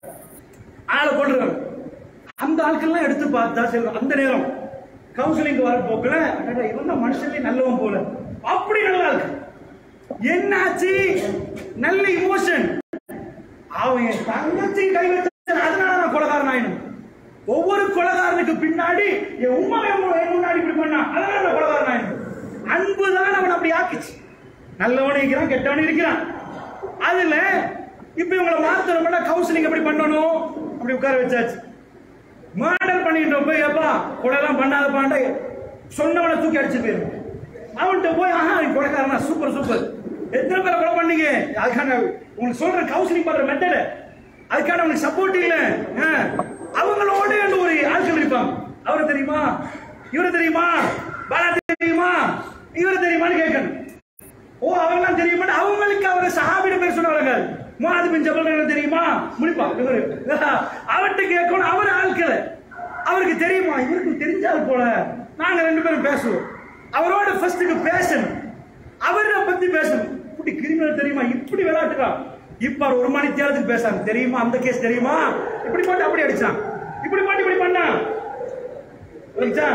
Speaker 1: ஆளை கொண்டுறாங்க அந்த ஆட்கள்லாம் எடுத்து பார்த்தா சரி அந்த நேரம் கவுன்சிலிங் வர போக்குல அடடா, இவன் தான் மனுஷன்லயே நல்லவன் போல அப்படி நல்லா இருக்கு என்னாச்சு நல்ல இமோஷன் அவன் என் தங்கச்சி கை வச்சான் அதனால நான் கொலகாரன் ஆயினும் ஒவ்வொரு கொலகாரனுக்கு பின்னாடி என் உண்மை என் முன்னாடி இப்படி பண்ணா அதனால நான் கொலகாரன் ஆயினும் அன்பு தான் அவன் அப்படி ஆக்குச்சு நல்லவனும் இருக்கிறான் கெட்டவனும் இருக்கிறான் அதுல இப்ப இவங்களை மாத்தணும்னா கவுன்சிலிங் எப்படி பண்ணணும் அப்படி உட்கார வச்சாச்சு மாடல் பண்ணிட்டு போய் அப்பா கொலைலாம் பண்ணாத பாண்டே சொன்னவனை தூக்கி அடிச்சு போயிடும் அவன்கிட்ட போய் ஆஹா நீ கொலைக்காரனா சூப்பர் சூப்பர் எத்தனை பேரை கொலை பண்ணீங்க அதுக்கான உங்களுக்கு சொல்ற கவுன்சிலிங் பண்ற மெத்தட் அதுக்கான உங்களுக்கு சப்போர்ட் இல்ல ஆ. அவங்களோட அந்த ஒரு ஆட்கள் இருப்பாங்க அவரை தெரியுமா இவரை தெரியுமா பாலா தெரியுமா இவரை தெரியுமான்னு கேட்கணும் ஓ அவங்களாம் தெரியுமா அவங்களுக்கு அவரை சஹாபிட பேர் சொன்னவங்க முஹாது பின் ஜபல் தெரியுமா முடிப்பா இவரு அவர்கிட்ட கேட்கணும் அவர் ஆட்களை அவருக்கு தெரியுமா இவருக்கு தெரிஞ்சால் போல நாங்க ரெண்டு பேரும் பேசுவோம் அவரோட ஃபர்ஸ்ட்டுக்கு பேசணும் அவரை பத்தி பேசணும் இப்படி கிரிமினல் தெரியுமா இப்படி விளையாட்டுக்கா இப்ப அவர் ஒரு மணி தேர்தலுக்கு பேசாங்க தெரியுமா அந்த கேஸ் தெரியுமா இப்படி பண்ணி அப்படி அடிச்சான் இப்படி பண்ணி இப்படி பண்ணான் புரிஞ்சா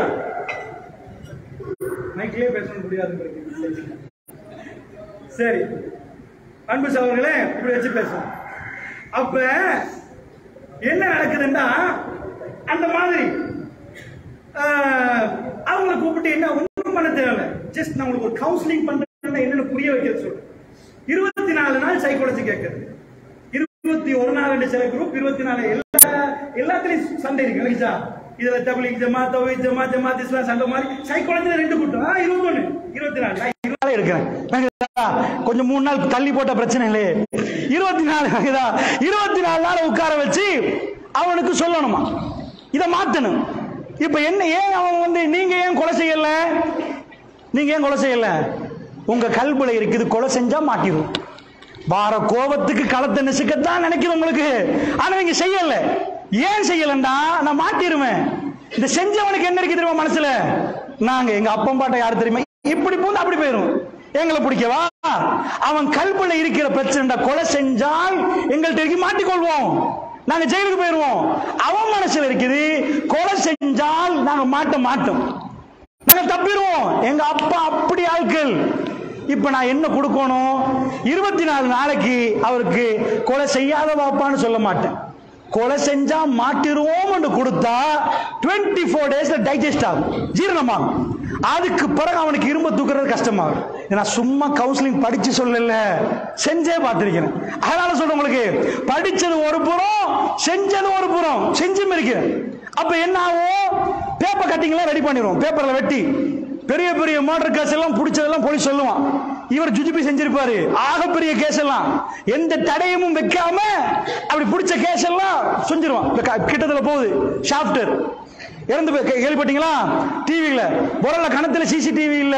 Speaker 1: மைக்லயே பேச முடியாது சரி அன்பு சகோதரர்களே இப்படி வச்சு பேசுவோம் அப்ப என்ன நடக்குதுன்னா அந்த மாதிரி ஆஹ், அவங்களை கூப்பிட்டு என்ன ஒன்றும் பண்ண தேவையில்ல ஜஸ்ட் நான் உங்களுக்கு ஒரு கவுன்சிலிங் பண்றேன் என்னன்னு புரிய வைக்கிறது சொல்றேன் இருபத்தி நாலு நாள் சைக்காலஜி கேட்கறது இருபத்தி ஒரு நாள் ரெண்டு சில குரூப் இருபத்தி நாலு எல்லா எல்லாத்துலயும் சண்டை இருக்கு இல்லைங்களா இதுல தபிலிக் ஜமாத் தௌஹீத் ஜமாத் ஜமாத் இஸ்லாம் சண்டை மாதிரி சைக்காலஜில ரெண்டு கூட்டம் ஆ, இருபத்தொன்னு இருபத்தி நாலு நான் இருபத்தி நாலு இருக்கிறேன் புரியுதா? கொஞ்சம் மூணு நாள் தள்ளி போட்ட பிரச்சனை இல்லையே இருபத்தி நாலு புரியுதா? இருபத்தி நாலு நாள் உட்கார வச்சு அவனுக்கு சொல்லணுமா இதை மாத்தணும் இப்ப என்ன ஏன் அவன் வந்து நீங்க ஏன் கொலை செய்யல நீங்க ஏன் கொலை செய்யல உங்க கல்புல இருக்குது கொலை செஞ்சா மாட்டிடும் வார கோபத்துக்கு களத்தை நெசுக்கத்தான் நினைக்குது உங்களுக்கு ஆனா நீங்க செய்யல ஏன் செய்யலண்டா நான் மாட்டிருவேன் இந்த செஞ்சவனுக்கு என்ன இருக்கு தெரியுமா மனசுல நாங்க எங்க அப்பன் பாட்டை யாரு தெரியுமா இப்படி பூந்து அப்படி போயிரும் எங்களை பிடிக்கவா அவன் கல்புல இருக்கிற பிரச்சனை கொலை செஞ்சால் எங்கள்கிட்ட இருக்கு மாட்டிக்கொள்வோம் நாங்க ஜெயிலுக்கு போயிருவோம் அவன் மனசுல இருக்குது கொலை செஞ்சால் நாங்க மாட்ட மாட்டோம் நாங்க தப்பிடுவோம் எங்க அப்பா அப்படி ஆட்கள் இப்ப நான் என்ன கொடுக்கணும் இருபத்தி நாலு நாளைக்கு அவருக்கு கொலை செய்யாத பாப்பான்னு சொல்ல மாட்டேன் கொலை செஞ்சா மாட்டிருவோம் என்று கொடுத்தா 24 ஃபோர் டேஸ்ல டைஜஸ்ட் ஆகும் ஜீரணமாகும் அதுக்கு பிறகு அவனுக்கு இரும்ப தூக்குறது கஷ்டமாகும் இதை நான் சும்மா கவுன்சிலிங் படிச்சு சொல்லல செஞ்சே பார்த்திருக்கிறேன் அதனால சொல்றேன் உங்களுக்கு படிச்சது ஒரு புறம் செஞ்சது ஒரு புறம் செஞ்சும் இருக்கிறேன் அப்ப என்ன ஆகும் பேப்பர் கட்டிங்லாம் ரெடி பண்ணிடுவோம் பேப்பர்ல வெட்டி
Speaker 2: பெரிய பெரிய மர்டர் கேஸ் எல்லாம் பிடிச்சதெல்லாம் போலீஸ் சொல்லுவான் இவர் ஜுஜுபி செஞ்சிருப்பாரு ஆகப்பெரிய கேஸ் எல்லாம் எந்த தடயமும் வைக்காம அப்படி பிடிச்ச கேஸ் எல்லாம் செஞ்சிருவான் இப்ப க- கிட்டத்துல போகுது ஷாஃப்டர் இறந்து போய் கே- கேள்விப்பட்டீங்களா டிவியில பொருள கணத்துல சிசிடிவி இல்ல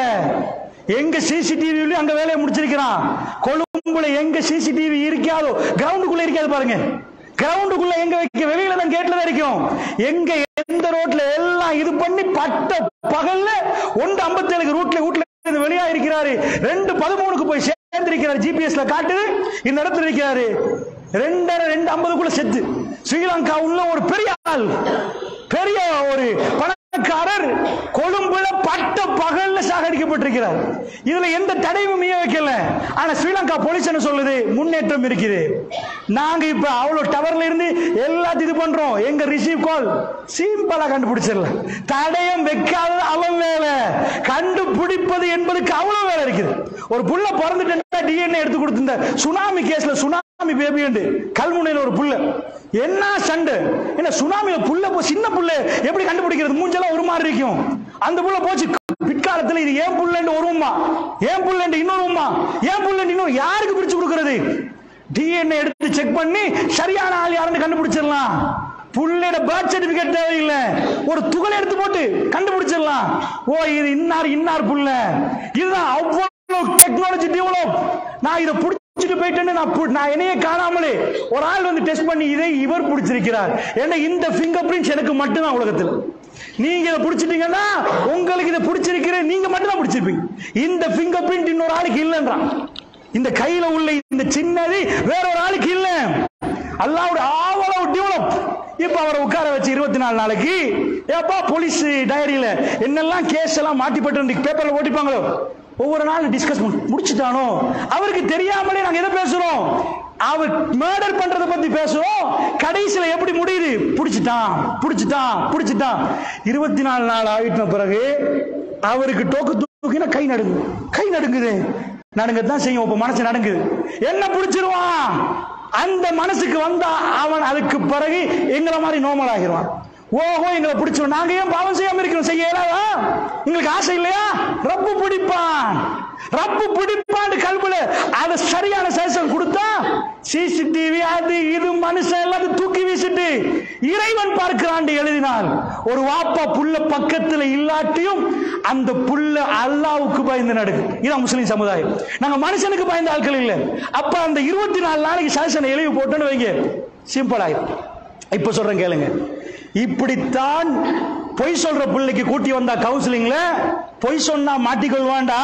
Speaker 2: எங்க சிசிடிவி அங்க வேலையை முடிச்சிருக்கிறான் கொழும்புல எங்க சிசிடிவி இருக்காதோ கிரவுண்டுக்குள்ள இருக்காது பாருங்க கிரவுண்டுக்குள்ள எங்க வைக்க வெளியில தான் கேட்ல தான் இருக்கும் எங்க எந்த ரோட்ல எல்லாம் இது பண்ணி பட்ட பகல்ல ஒன்று ஐம்பத்தேழுக்கு ரூட்ல வீட்ல இருந்து வெளியா இருக்கிறாரு ரெண்டு பதிமூணுக்கு போய் சேர்ந்திருக்கிறார் ஜிபிஎஸ்ல காட்டுது இந்த இடத்துல இருக்கிறாரு ரெண்டரை ரெண்டு ஐம்பதுக்குள்ள செத்து ஸ்ரீலங்கா உள்ள ஒரு பெரிய ஆள் பெரிய ஒரு பணக்காரர் கொழும்புல பட்ட பகல்ல சாகடிக்கப்பட்டிருக்கிறார் இதுல எந்த தடையும் மீய வைக்கல ஆனா ஸ்ரீலங்கா போலீஸ் என்ன சொல்லுது முன்னேற்றம் இருக்குது நாங்க இப்ப அவ்வளவு டவர்ல இருந்து எல்லாத்தையும் இது பண்றோம் எங்க ரிசீவ் கால் சிம்பிளா கண்டுபிடிச்சிடலாம் தடயம் வைக்காதது அவன் வேலை கண்டுபிடிப்பது என்பதுக்கு அவ்வளவு வேலை இருக்குது ஒரு புள்ள பிறந்துட்டு டிஎன்ஏ எடுத்து கொடுத்திருந்த சுனாமி கேஸ்ல சுனாமி பேபி உண்டு கல்முனையில ஒரு புள்ள என்ன சண்டை என்ன சுனாமியில புள்ள போ சின்ன புள்ள எப்படி கண்டுபிடிக்கிறது மூஞ்செல்லாம் ஒரு மாதிரி இருக்கும் அந்த புள்ள போச்சு பிற்காலத்துல இது ஏன் புள்ளன்னு ஒரு உம்மா ஏன் புள்ளன்னு இன்னொரு உம்மா ஏன் புள்ளன்னு இன்னொரு யாருக்கு பிரிச்சு கொடுக்கிறது டிஎன்ஏ எடுத்து செக் பண்ணி சரியான ஆள் யாருன்னு கண்டுபிடிச்சிடலாம் புள்ளையோட பர்த் சர்டிபிகேட் தேவையில்லை ஒரு துகள் எடுத்து போட்டு கண்டுபிடிச்சிடலாம் ஓ இது இன்னார் இன்னார் புள்ள இதுதான் அவ்வளவு டெக்னாலஜி டெவலப் நான் இதை பிடிச்சிட்டு போயிட்டேன்னு நான் பு- நான் என்னையே காணாமலே ஒரு ஆள் வந்து டெஸ்ட் பண்ணி இதை இவர் பிடிச்சிருக்கிறார் ஏன்னா இந்த ஃபிங்கர் பிரிண்ட்ஸ் எனக்கு மட்டும்தான் உலகத்தில் நீங்க இதை பிடிச்சிட்டீங்கன்னா உங்களுக்கு இதை பிடிச்சிருக்கிற நீங்க மட்டும் தான் பிடிச்சிருப்பீங்க இந்த ஃபிங்கர் பிரிண்ட் இன்னொரு ஆளுக்கு இல்லைன்றான் இந்த கையில உள்ள இந்த சின்னது வேற ஒரு ஆளுக்கு இல்ல அல்லாவோட அவ்வளவு டெவலப் இப்ப அவரை உட்கார வச்சு இருபத்தி நாலு நாளைக்கு ஏப்பா போலீஸ் டைரியில என்னெல்லாம் கேஸ் எல்லாம் மாட்டிப்பட்டு பேப்பர்ல ஓட்டிப்பாங்களோ ஒவ்வொரு நாள் டிஸ்கஸ் முடிச்சுட்டானோ அவருக்கு தெரியாமலே நாங்க எதை பேசுறோம் அவர் மர்டர் பண்றத பத்தி பேசுறோம் கடைசியில எப்படி முடியுது புடிச்சிட்டான் புடிச்சிட்டான் புடிச்சிட்டான் இருபத்தி நாலு நாள் ஆகிட்ட பிறகு அவருக்கு டோக்கு தூக்கினா கை நடுங்கு கை நடுங்குது நடுங்கத்தான் செய்யும் இப்ப மனசு நடுங்குது என்ன பிடிச்சிருவான் அந்த மனசுக்கு வந்தா அவன் அதுக்கு பிறகு எங்களை மாதிரி நோமல் ஆகிருவான் ஓஹோ எங்களை பிடிச்சிரும் நாங்க ஏன் பாவம் செய்யாம இருக்கிறோம் செய்ய இயலாதா உங்களுக்கு ஆசை இல்லையா ரப்பு பிடிப்பான் ரப்பு பிடிப்பான்னு கல்புல அது சரியான சேஷன் கொடுத்தா சிசிடிவி அது இது மனுஷன் எல்லாத்தையும் தூக்கி வீசிட்டு இறைவன் பார்க்கிறான் எழுதினார் ஒரு வாப்பா புள்ள பக்கத்துல இல்லாட்டியும் அந்த புள்ள அல்லாவுக்கு பயந்து நடக்கு இதான் முஸ்லிம் சமுதாயம் நாங்க மனுஷனுக்கு பயந்த ஆட்கள் இல்ல அப்ப அந்த இருபத்தி நாலு நாளைக்கு சேஷனை எழுதி போட்டோன்னு வைங்க சிம்பிள் ஆயிடும் இப்ப சொல்றேன் கேளுங்க இப்படித்தான் பொய் சொல்ற பிள்ளைக்கு கூட்டி வந்தா கவுன்சிலிங்ல பொய் சொன்னா மாட்டிக்கொள்வாண்டா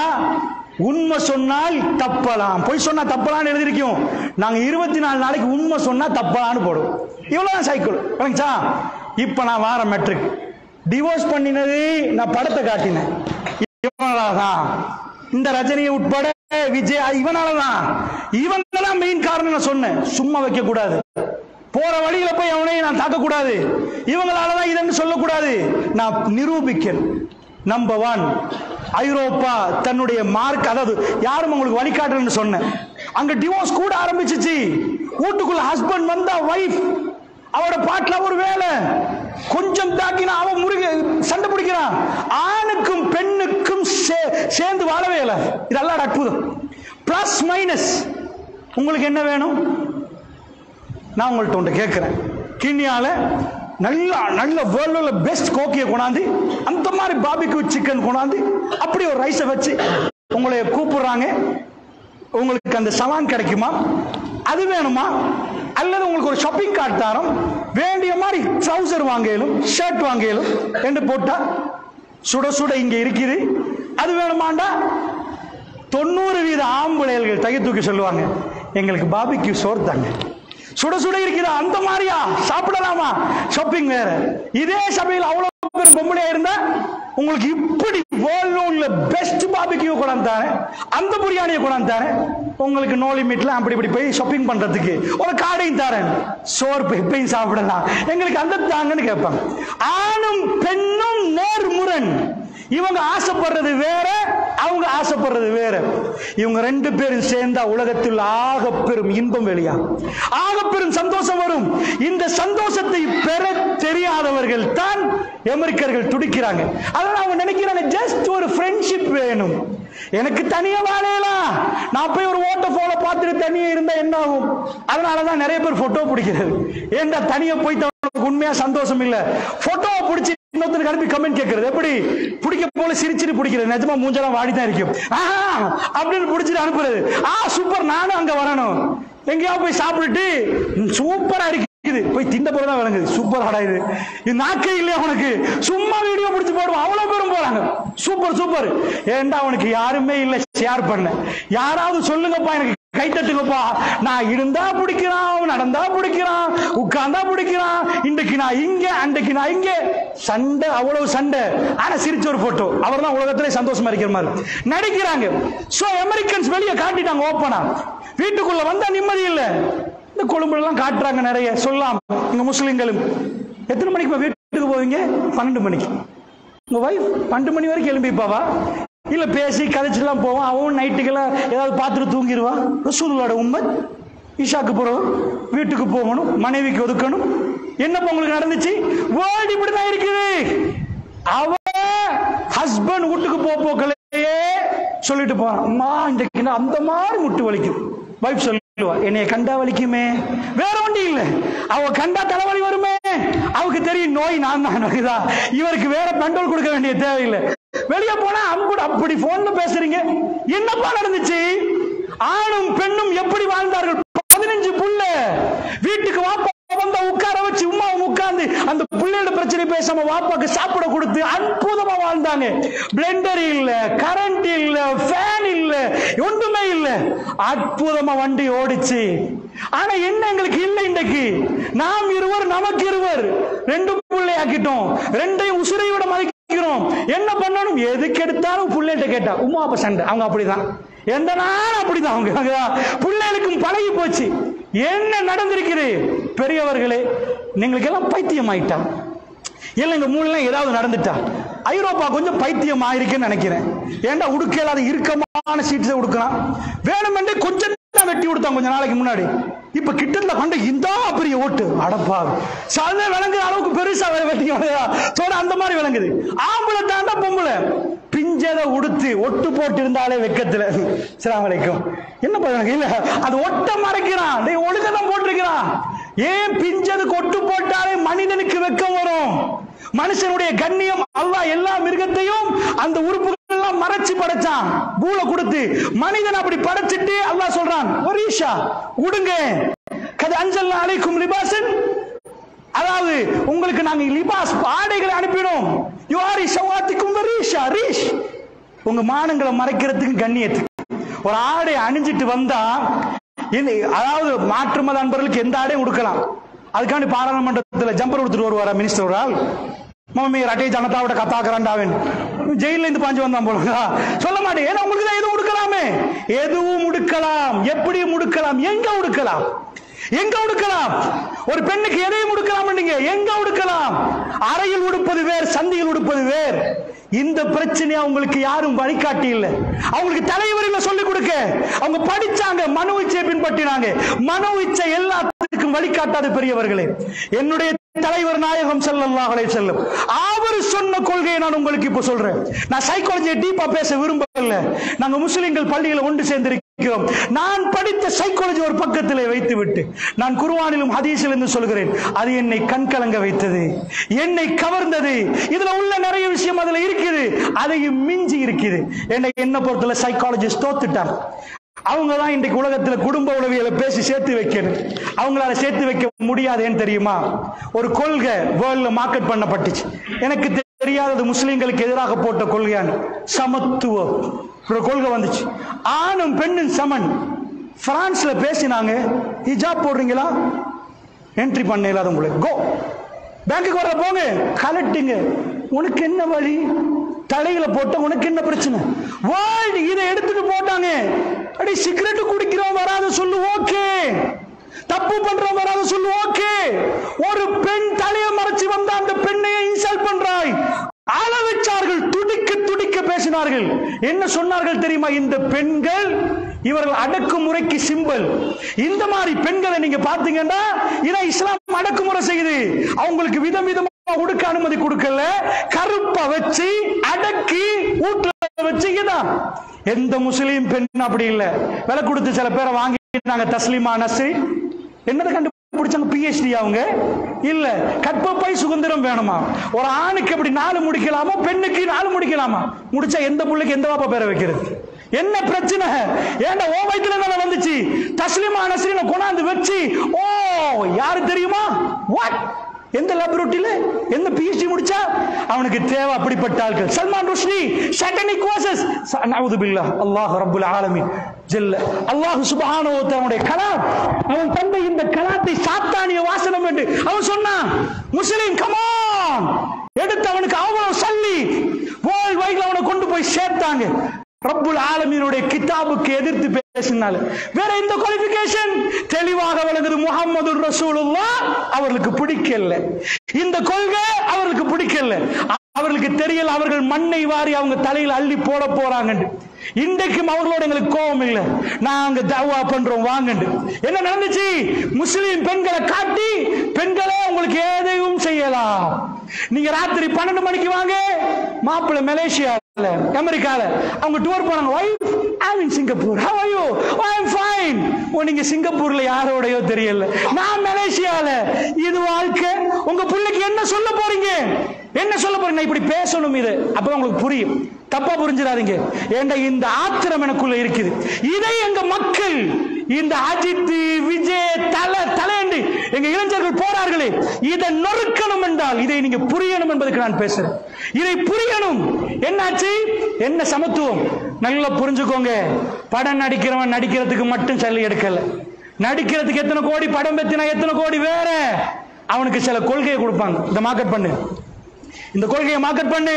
Speaker 2: உண்மை சொன்னால் தப்பலாம் பொய் சொன்னா தப்பலான்னு எழுதிருக்கோம் நாங்க இருபத்தி நாலு நாளைக்கு உண்மை சொன்னா தப்பலான்னு போடும் இவ்வளவுதான் சைக்கிள் விளங்குச்சா இப்ப நான் வார மெட்ரிக் டிவோர்ஸ் பண்ணினது நான் படத்தை காட்டினேன் இவனாலதான் இந்த ரஜினியை உட்பட விஜய் இவனாலதான் இவங்க தான் மெயின் காரணம் நான் சொன்னேன் சும்மா வைக்க கூடாது போற வழியில போய் அவனையும் நான் தாக்க கூடாது இவங்களாலதான் இதன்னு சொல்லக்கூடாது நான் நிரூபிக்கிறேன் நம்பர் ஒன் ஐரோப்பா தன்னுடைய மார்க் அதாவது யாரும் உங்களுக்கு வழிகாட்டுறேன்னு சொன்னேன் அங்க டிவோர்ஸ் கூட ஆரம்பிச்சிச்சு வீட்டுக்குள்ள ஹஸ்பண்ட் வந்தா வைஃப் அவரோட பாட்டுல ஒரு வேலை கொஞ்சம் தாக்கினா அவன் முருக சண்டை பிடிக்கிறான் ஆணுக்கும் பெண்ணுக்கும் சே- சேர்ந்து வாழவே இல்லை இது அல்லாட அற்புதம் பிளஸ் மைனஸ் உங்களுக்கு என்ன வேணும் நான் உங்கள்ட்ட ஒன்று கேட்குறேன் கிண்ணியால நல்ல நல்ல வேர்ல்டில் பெஸ்ட் கோக்கியை கொண்டாந்து அந்த மாதிரி பாபிக்கு சிக்கன் கொண்டாந்து அப்படி ஒரு ரைஸை வச்சு உங்களை கூப்பிடுறாங்க உங்களுக்கு அந்த சவான் கிடைக்குமா அது வேணுமா அல்லது உங்களுக்கு ஒரு ஷாப்பிங் கார்டு தரோம் வேண்டிய மாதிரி ட்ரௌசர் வாங்கலும் ஷர்ட் வாங்கலும் என்று போட்டா சுட சுட இங்க இருக்குது அது வேணுமாண்டா தொண்ணூறு வீத ஆம்பளையர்கள் தைய தூக்கி சொல்லுவாங்க எங்களுக்கு பாபிக்கு சோறு தாங்க சுட சுட இருக்கிற அந்த மாதிரியா சாப்பிடலாமா ஷாப்பிங் வேற இதே சபையில் அவ்வளவு பேர் பொம்பளையா இருந்தா உங்களுக்கு இப்படி வேர்ல்ட்ல பெஸ்ட் பாபிக்கு கொண்டாந்து தரேன் அந்த பிரியாணியை கொண்டாந்து தரேன் உங்களுக்கு நோ லிமிட்ல அப்படி இப்படி போய் ஷாப்பிங் பண்றதுக்கு ஒரு கார்டையும் தரேன் சோறு போய் எப்பயும் சாப்பிடலாம் எங்களுக்கு அந்த தாங்கன்னு கேட்பாங்க ஆணும் பெண்ணும் நேர்முரண் இவங்க ஆசைப்படுறது வேற அவங்க ஆசைப்படுறது வேற இவங்க ரெண்டு பேரும் சேர்ந்தா உலகத்தில் ஆக பெரும் இன்பம் வெளியா ஆக பெரும் சந்தோஷம் வரும் இந்த சந்தோஷத்தை பெற தெரியாதவர்கள் தான் அமெரிக்கர்கள் துடிக்கிறாங்க அதனால அவங்க நினைக்கிறாங்க ஜஸ்ட் ஒரு ஃப்ரெண்ட்ஷிப் வேணும் எனக்கு தனியா வாழையலாம் நான் போய் ஒரு ஓட்ட போல பார்த்துட்டு தனியா இருந்தா என்ன ஆகும் அதனாலதான் நிறைய பேர் போட்டோ பிடிக்கிறது ஏன்டா தனியா போய் அவனுக்கு உண்மையா சந்தோஷம் இல்ல போட்டோவை பிடிச்சி இன்னொருத்தருக்கு அனுப்பி கமெண்ட் கேட்கறது எப்படி பிடிக்க போல சிரிச்சிட்டு பிடிக்கிறது நிஜமா மூஞ்செல்லாம் வாடி தான் இருக்கும் ஆஹா அப்படின்னு பிடிச்சிட்டு அனுப்புறது ஆ சூப்பர் நானும் அங்க வரணும் எங்கேயா போய் சாப்பிட்டுட்டு சூப்பரா இருக்குது போய் திண்ட போல தான் விளங்குது சூப்பர் ஆடா இது இது நாக்கே இல்லையா உனக்கு சும்மா வீடியோ பிடிச்சு போடுவோம் அவ்வளவு பேரும் போறாங்க சூப்பர் சூப்பர் ஏன்டா அவனுக்கு யாருமே இல்ல ஷேர் பண்ண யாராவது சொல்லுங்கப்பா எனக்கு கை தட்டுங்கப்பா நான் இருந்தா பிடிக்கிறான் நடந்தா பிடிக்கிறான் உட்கார்ந்தா பிடிக்கிறான் இன்றைக்கு நான் இங்க அன்றைக்கு நான் இங்க சண்டை அவ்வளவு சண்டை ஆனா சிரிச்ச ஒரு போட்டோ அவர் தான் உலகத்திலே சந்தோஷமா இருக்கிற மாதிரி நடிக்கிறாங்க சோ அமெரிக்கன்ஸ் வெளியே காட்டிட்டாங்க ஓப்பனா வீட்டுக்குள்ள வந்தா நிம்மதி இல்ல இந்த கொழும்புல எல்லாம் காட்டுறாங்க நிறைய சொல்லலாம் இங்க முஸ்லிம்களும் எத்தனை மணிக்கு போய் வீட்டுக்கு போவீங்க பன்னெண்டு மணிக்கு உங்க வைஃப் பன்னெண்டு மணி வரைக்கும் எழும்பிப்பாவா இல்ல பேசி கதைச்செல்லாம் போவான் அவன் நைட்டுக்கெல்லாம் ஏதாவது பார்த்துட்டு தூங்கிடுவான் ரசூலுல்லாட உண்மை ஈஷாக்கு போறோம் வீட்டுக்கு போகணும் மனைவிக்கு ஒதுக்கணும் என்னப்பா உங்களுக்கு நடந்துச்சு வேர்ல்டு இப்படிதான் இருக்குது அவ ஹஸ்பண்ட் வீட்டுக்கு போ போக்கலையே சொல்லிட்டு போறான் அம்மா இன்றைக்கு நான் அந்த மாதிரி முட்டு வலிக்கும் வைஃப் சொல்லுவா என்னைய கண்டா வலிக்குமே வேற ஒன்றும் இல்ல அவ கண்டா தலைவலி வருமே அவருக்கு தெரியும் நோய் நான் தான் நடக்குதா இவருக்கு வேற பெண்ட்ரோல் கொடுக்க வேண்டிய தேவையில்லை வெளியே போனா அம்புடு அப்படி போன்ல பேசுறீங்க என்னப்பா நடந்துச்சு ஆணும் பெண்ணும் எப்படி வாழ்ந்தார்கள் பதினஞ்சு புள்ள வீட்டுக்கு வாப்பா வந்தா உட்கார வச்சு உமாவும் உட்கார்ந்து அந்த புள்ளையோட பிரச்சனை பேசாம வாப்பாக்கு சாப்பிட கொடுத்து அற்புதமா வாழ்ந்தாங்க பிளெண்டர் இல்ல கரண்ட் இல்ல ஃபேன் இல்ல ஒன்றுமே இல்ல அற்புதமா வண்டி ஓடிச்சு ஆனா என்ன எங்களுக்கு இல்ல இன்றைக்கு நாம் இருவர் நமக்கு இருவர் ரெண்டு பிள்ளை ஆக்கிட்டோம் ரெண்டையும் உசுரையோட மதிக்கிறோம் என்ன பண்ணணும் எதுக்கு எடுத்தாலும் புள்ளைகிட்ட கேட்டா உமா அப்ப சண்டை அவங்க அப்படிதான் எந்த நாள் அப்படிதான் அவங்க பிள்ளைகளுக்கும் பழகி போச்சு என்ன நடந்திருக்குது பெரியவர்களே நீங்களுக்கு எல்லாம் பைத்தியம் ஆயிட்டா இல்ல எங்க மூணுலாம் ஏதாவது நடந்துட்டா ஐரோப்பா கொஞ்சம் பைத்தியம் ஆயிருக்குன்னு நினைக்கிறேன் ஏன்டா உடுக்க இல்லாத இறுக்கமான சீட்ஸை உடுக்கலாம் வேணுமென்றே கொஞ்சம் தான் வெட்டி கொடுத்தான் கொஞ்ச நாளைக்கு முன்னாடி இப்ப கிட்டத்துல கொண்ட இந்த பெரிய ஓட்டு அடப்பா சாதனை விளங்குற அளவுக்கு பெருசா வெட்டி சோட அந்த மாதிரி விளங்குது ஆம்பளை தாண்டா பொம்பளை பிஞ்சதை உடுத்து ஒட்டு போட்டு இருந்தாலே வெக்கத்துல சலாம் வலைக்கும் என்ன பண்ணுவாங்க இல்ல அது ஒட்ட மறைக்கிறான் டேய் ஒழுங்க தான் போட்டிருக்கிறான் ஏன் பிஞ்சதுக்கு ஒட்டு போட்டாலே மனிதனுக்கு வெக்கம் வரும் மனுஷனுடைய கண்ணியம் அல்லாஹ் எல்லா மிருகத்தையும் அந்த உறுப்புகள் எல்லாம் மறைச்சு படைச்சான் பூல கொடுத்து மனிதன் அப்படி படைச்சிட்டு அல்லாஹ் சொல்றான் ஒரீஷா உடுங்க கது அஞ்சல் அலைக்கும் லிபாசன் அதாவது உங்களுக்கு நாங்க லிபாஸ் ஆடைகளை அனுப்பினோம் யுவாரி சவாத்திக்கும் ரீஷா ரீஷ் உங்க மானங்களை மறைக்கிறதுக்கு கண்ணியத்துக்கு ஒரு ஆடை அணிஞ்சிட்டு வந்தா இந்த- அதாவது மாற்று மத அன்பர்களுக்கு எந்த ஆடையும் கொடுக்கலாம் அதுக்காண்டி பாராளுமன்றத்தில் ஜம்பர் கொடுத்துட்டு வருவாரா மினிஸ்டர் ஒரு ஆள் மம்மி ரட்டை ஜனதாவோட கத்தாக்குறாண்டாவன் ஜெயில இருந்து பாஞ்சு வந்தான் போல சொல்ல மாட்டேன் ஏன்னா உங்களுக்கு தான் எதுவும் உடுக்கலாமே எதுவும் உடுக்கலாம் எப்படி உடுக்கலாம் எங்க உடுக்கலாம் எங்க உடுக்கலாம் ஒரு பெண்ணுக்கு எதையும் உடுக்கலாம் நீங்க எங்க உடுக்கலாம் அறையில் உடுப்பது வேர் சந்தியில் உடுப்பது வேர் இந்த பிரச்சனையை அவங்களுக்கு யாரும் வழிகாட்டி இல்ல அவங்களுக்கு தலைவர்கள் சொல்லிக் கொடுக்க அவங்க படிச்சாங்க மனோ இச்சையை பின்பற்றினாங்க மனோ இச்சை எல்லாத்துக்கும் வழிகாட்டாத பெரியவர்களே என்னுடைய தலைவர் நாயகம் ஸல்லல்லாஹு அலைஹி வஸல்லம் அவர் சொன்ன கொள்கையை நான் உங்களுக்கு இப்ப சொல்றேன் நான் சைக்காலஜியை டீப்பா பேச விரும்பல நாங்க முஸ்லிம்கள் பள்ளியில ஒன்று சேர்ந்திருக்கிறோம் நான் படித்த சைக்காலஜி ஒரு பக்கத்திலே வைத்து விட்டு நான் குர்ஆனிலும் ஹதீஸில் இருந்து சொல்கிறேன் அது என்னை கண்கலங்க வைத்தது என்னை கவர்ந்தது இதுல உள்ள நிறைய விஷயம் அதுல இருக்குது அதையும் மிஞ்சி இருக்குது என்னை என்ன பொறுத்தல சைக்காலஜிஸ்ட் தோத்துட்டார் அவங்க தான் இன்றைக்கு உலகத்துல குடும்ப உளவியலை பேசி சேர்த்து வைக்கணும் அவங்களால சேர்த்து வைக்க முடியாதுன்னு தெரியுமா ஒரு கொள்கை வேர்ல்ட்ல மார்க்கெட் பண்ணப்பட்டுச்சு எனக்கு தெரியாதது முஸ்லிம்களுக்கு எதிராக போட்ட கொள்கையான சமத்துவம் ஒரு கொள்கை வந்துச்சு ஆணும் பெண்ணும் சமன் பிரான்ஸ்ல பேசினாங்க ஹிஜாப் போடுறீங்களா என்ட்ரி பண்ண இல்லாத உங்களுக்கு கோ பேங்க்குக்கு வர போங்க கலட்டுங்க உனக்கு என்ன வழி தலையில போட்ட உனக்கு என்ன பிரச்சனை வேர்ல்டு இதை எடுத்துட்டு போட்டாங்க அடி சிகரெட் குடிக்கிறோம் வராத சொல்லு ஓகே தப்பு பண்றோம் வராத சொல்லு ஓகே ஒரு பெண் தலையை மறைச்சு வந்த அந்த பெண்ணையே இன்சல்ட் பண்றாய் அள வச்சார்கள் துடிக்க பேசினார்கள் என்ன சொன்னார்கள் தெரியுமா இந்த பெண்கள் இவர்கள் அடக்குமுறைக்கு சிம்பல் இந்த மாதிரி பெண்களை நீங்க பாத்தீங்கன்னா இதான் இஸ்லாம் அடக்குமுறை செய்யுது அவங்களுக்கு விதம் விதமா உடுக்க அனுமதி கொடுக்கல கருப்பா வச்சு அடக்கி வீட்டுல வச்சு இதான் எந்த முஸ்லீம் பெண் அப்படி இல்ல விலை கொடுத்து சில பேரை வாங்கிட்டாங்க தஸ்லிமா நஸ்ரி என்னதை கண்டுபிடிச்சாங்க பிஹெச்டி அவங்க இல்ல கற்பப்பை சுதந்திரம் வேணுமா ஒரு ஆணுக்கு அப்படி நாலு முடிக்கலாமா பெண்ணுக்கு நாலு முடிக்கலாமா முடிச்சா எந்த புள்ளைக்கு எந்த வாப்பா பேரை வைக்கிறது என்ன பிரச்சனை ஏன்டா ஓ வயித்துல தானே வந்துச்சு தஸ்லிமா நஸ்ரீனை கொண்டாந்து வச்சு ஓ யாரு தெரியுமா வாட் எந்த லேபரேட்டரியில எந்த பிஹெச்டி முடிச்சா அவனுக்கு தேவை அப்படிப்பட்ட ஆட்கள் சல்மான் ருஷ்டி சட்டனிக் கோசஸ் நவுது பில்லா அல்லாஹ் ரப்புல் ஆலமீன் ஜல்ல அல்லாஹ் சுப்ஹானஹு வ தஆலாவுடைய கலாம் அவன் தந்த இந்த கலாத்தை சாத்தானிய வாசனம் என்று அவன் சொன்னான் முஸ்லிம் கமான் எடுத்து அவனுக்கு அவ்வளவு சல்லி வேர்ல்ட் வைட்ல அவனை கொண்டு போய் சேர்த்தாங்க ரப்புல் ஆலமீனுடைய கிதாபுக்கு எதிர்த்து பேசினால வேற எந்த குவாலிபிகேஷன் தெளிவாக விளங்குது முகமது ரசூலுல்லா அவர்களுக்கு பிடிக்கல இந்த கொள்கை அவர்களுக்கு பிடிக்கல அவர்களுக்கு தெரியல அவர்கள் மண்ணை வாரி அவங்க தலையில் அள்ளி போட போறாங்கன்னு இன்றைக்கும் அவர்களோட எங்களுக்கு கோபம் இல்லை நாங்க தவா பண்றோம் வாங்கண்டு என்ன நடந்துச்சு முஸ்லிம் பெண்களை காட்டி பெண்களே உங்களுக்கு எதையும் செய்யலாம் நீங்க ராத்திரி பன்னெண்டு மணிக்கு வாங்க மாப்பிள்ளை மலேசியால அமெரிக்கால அவங்க டூர் போனாங்க wife I in Singapore how are you I am fine oh நீங்க சிங்கப்பூர்ல யாரோடயோ தெரியல நான் மலேசியால இது வாழ்க்கை உங்க பிள்ளைக்கு என்ன சொல்ல போறீங்க என்ன சொல்ல போறீங்க நான் இப்படி பேசணும் இது அப்பதான் உங்களுக்கு புரியும் தப்பா புரிஞ்சிடாதீங்க ஏண்டா இந்த ஆத்திரம் எனக்குள்ள இருக்குது இதை எங்க மக்கள் இந்த அஜித் விஜய் தல தலையண்டு எங்க இளைஞர்கள் போறார்களே இதை நொறுக்கணும் என்றால் இதை நீங்க புரியணும் என்பதற்கு நான் பேசுறேன் இதை புரியணும் என்னாச்சு என்ன சமத்துவம் நல்லா புரிஞ்சுக்கோங்க படம் நடிக்கிறவன் நடிக்கிறதுக்கு மட்டும் சல்லி எடுக்கல நடிக்கிறதுக்கு எத்தனை கோடி படம் பெத்தினா எத்தனை கோடி வேற அவனுக்கு சில கொள்கையை கொடுப்பாங்க இந்த மார்க்கெட் பண்ணு இந்த கொள்கையை மார்க்கெட் பண்ணு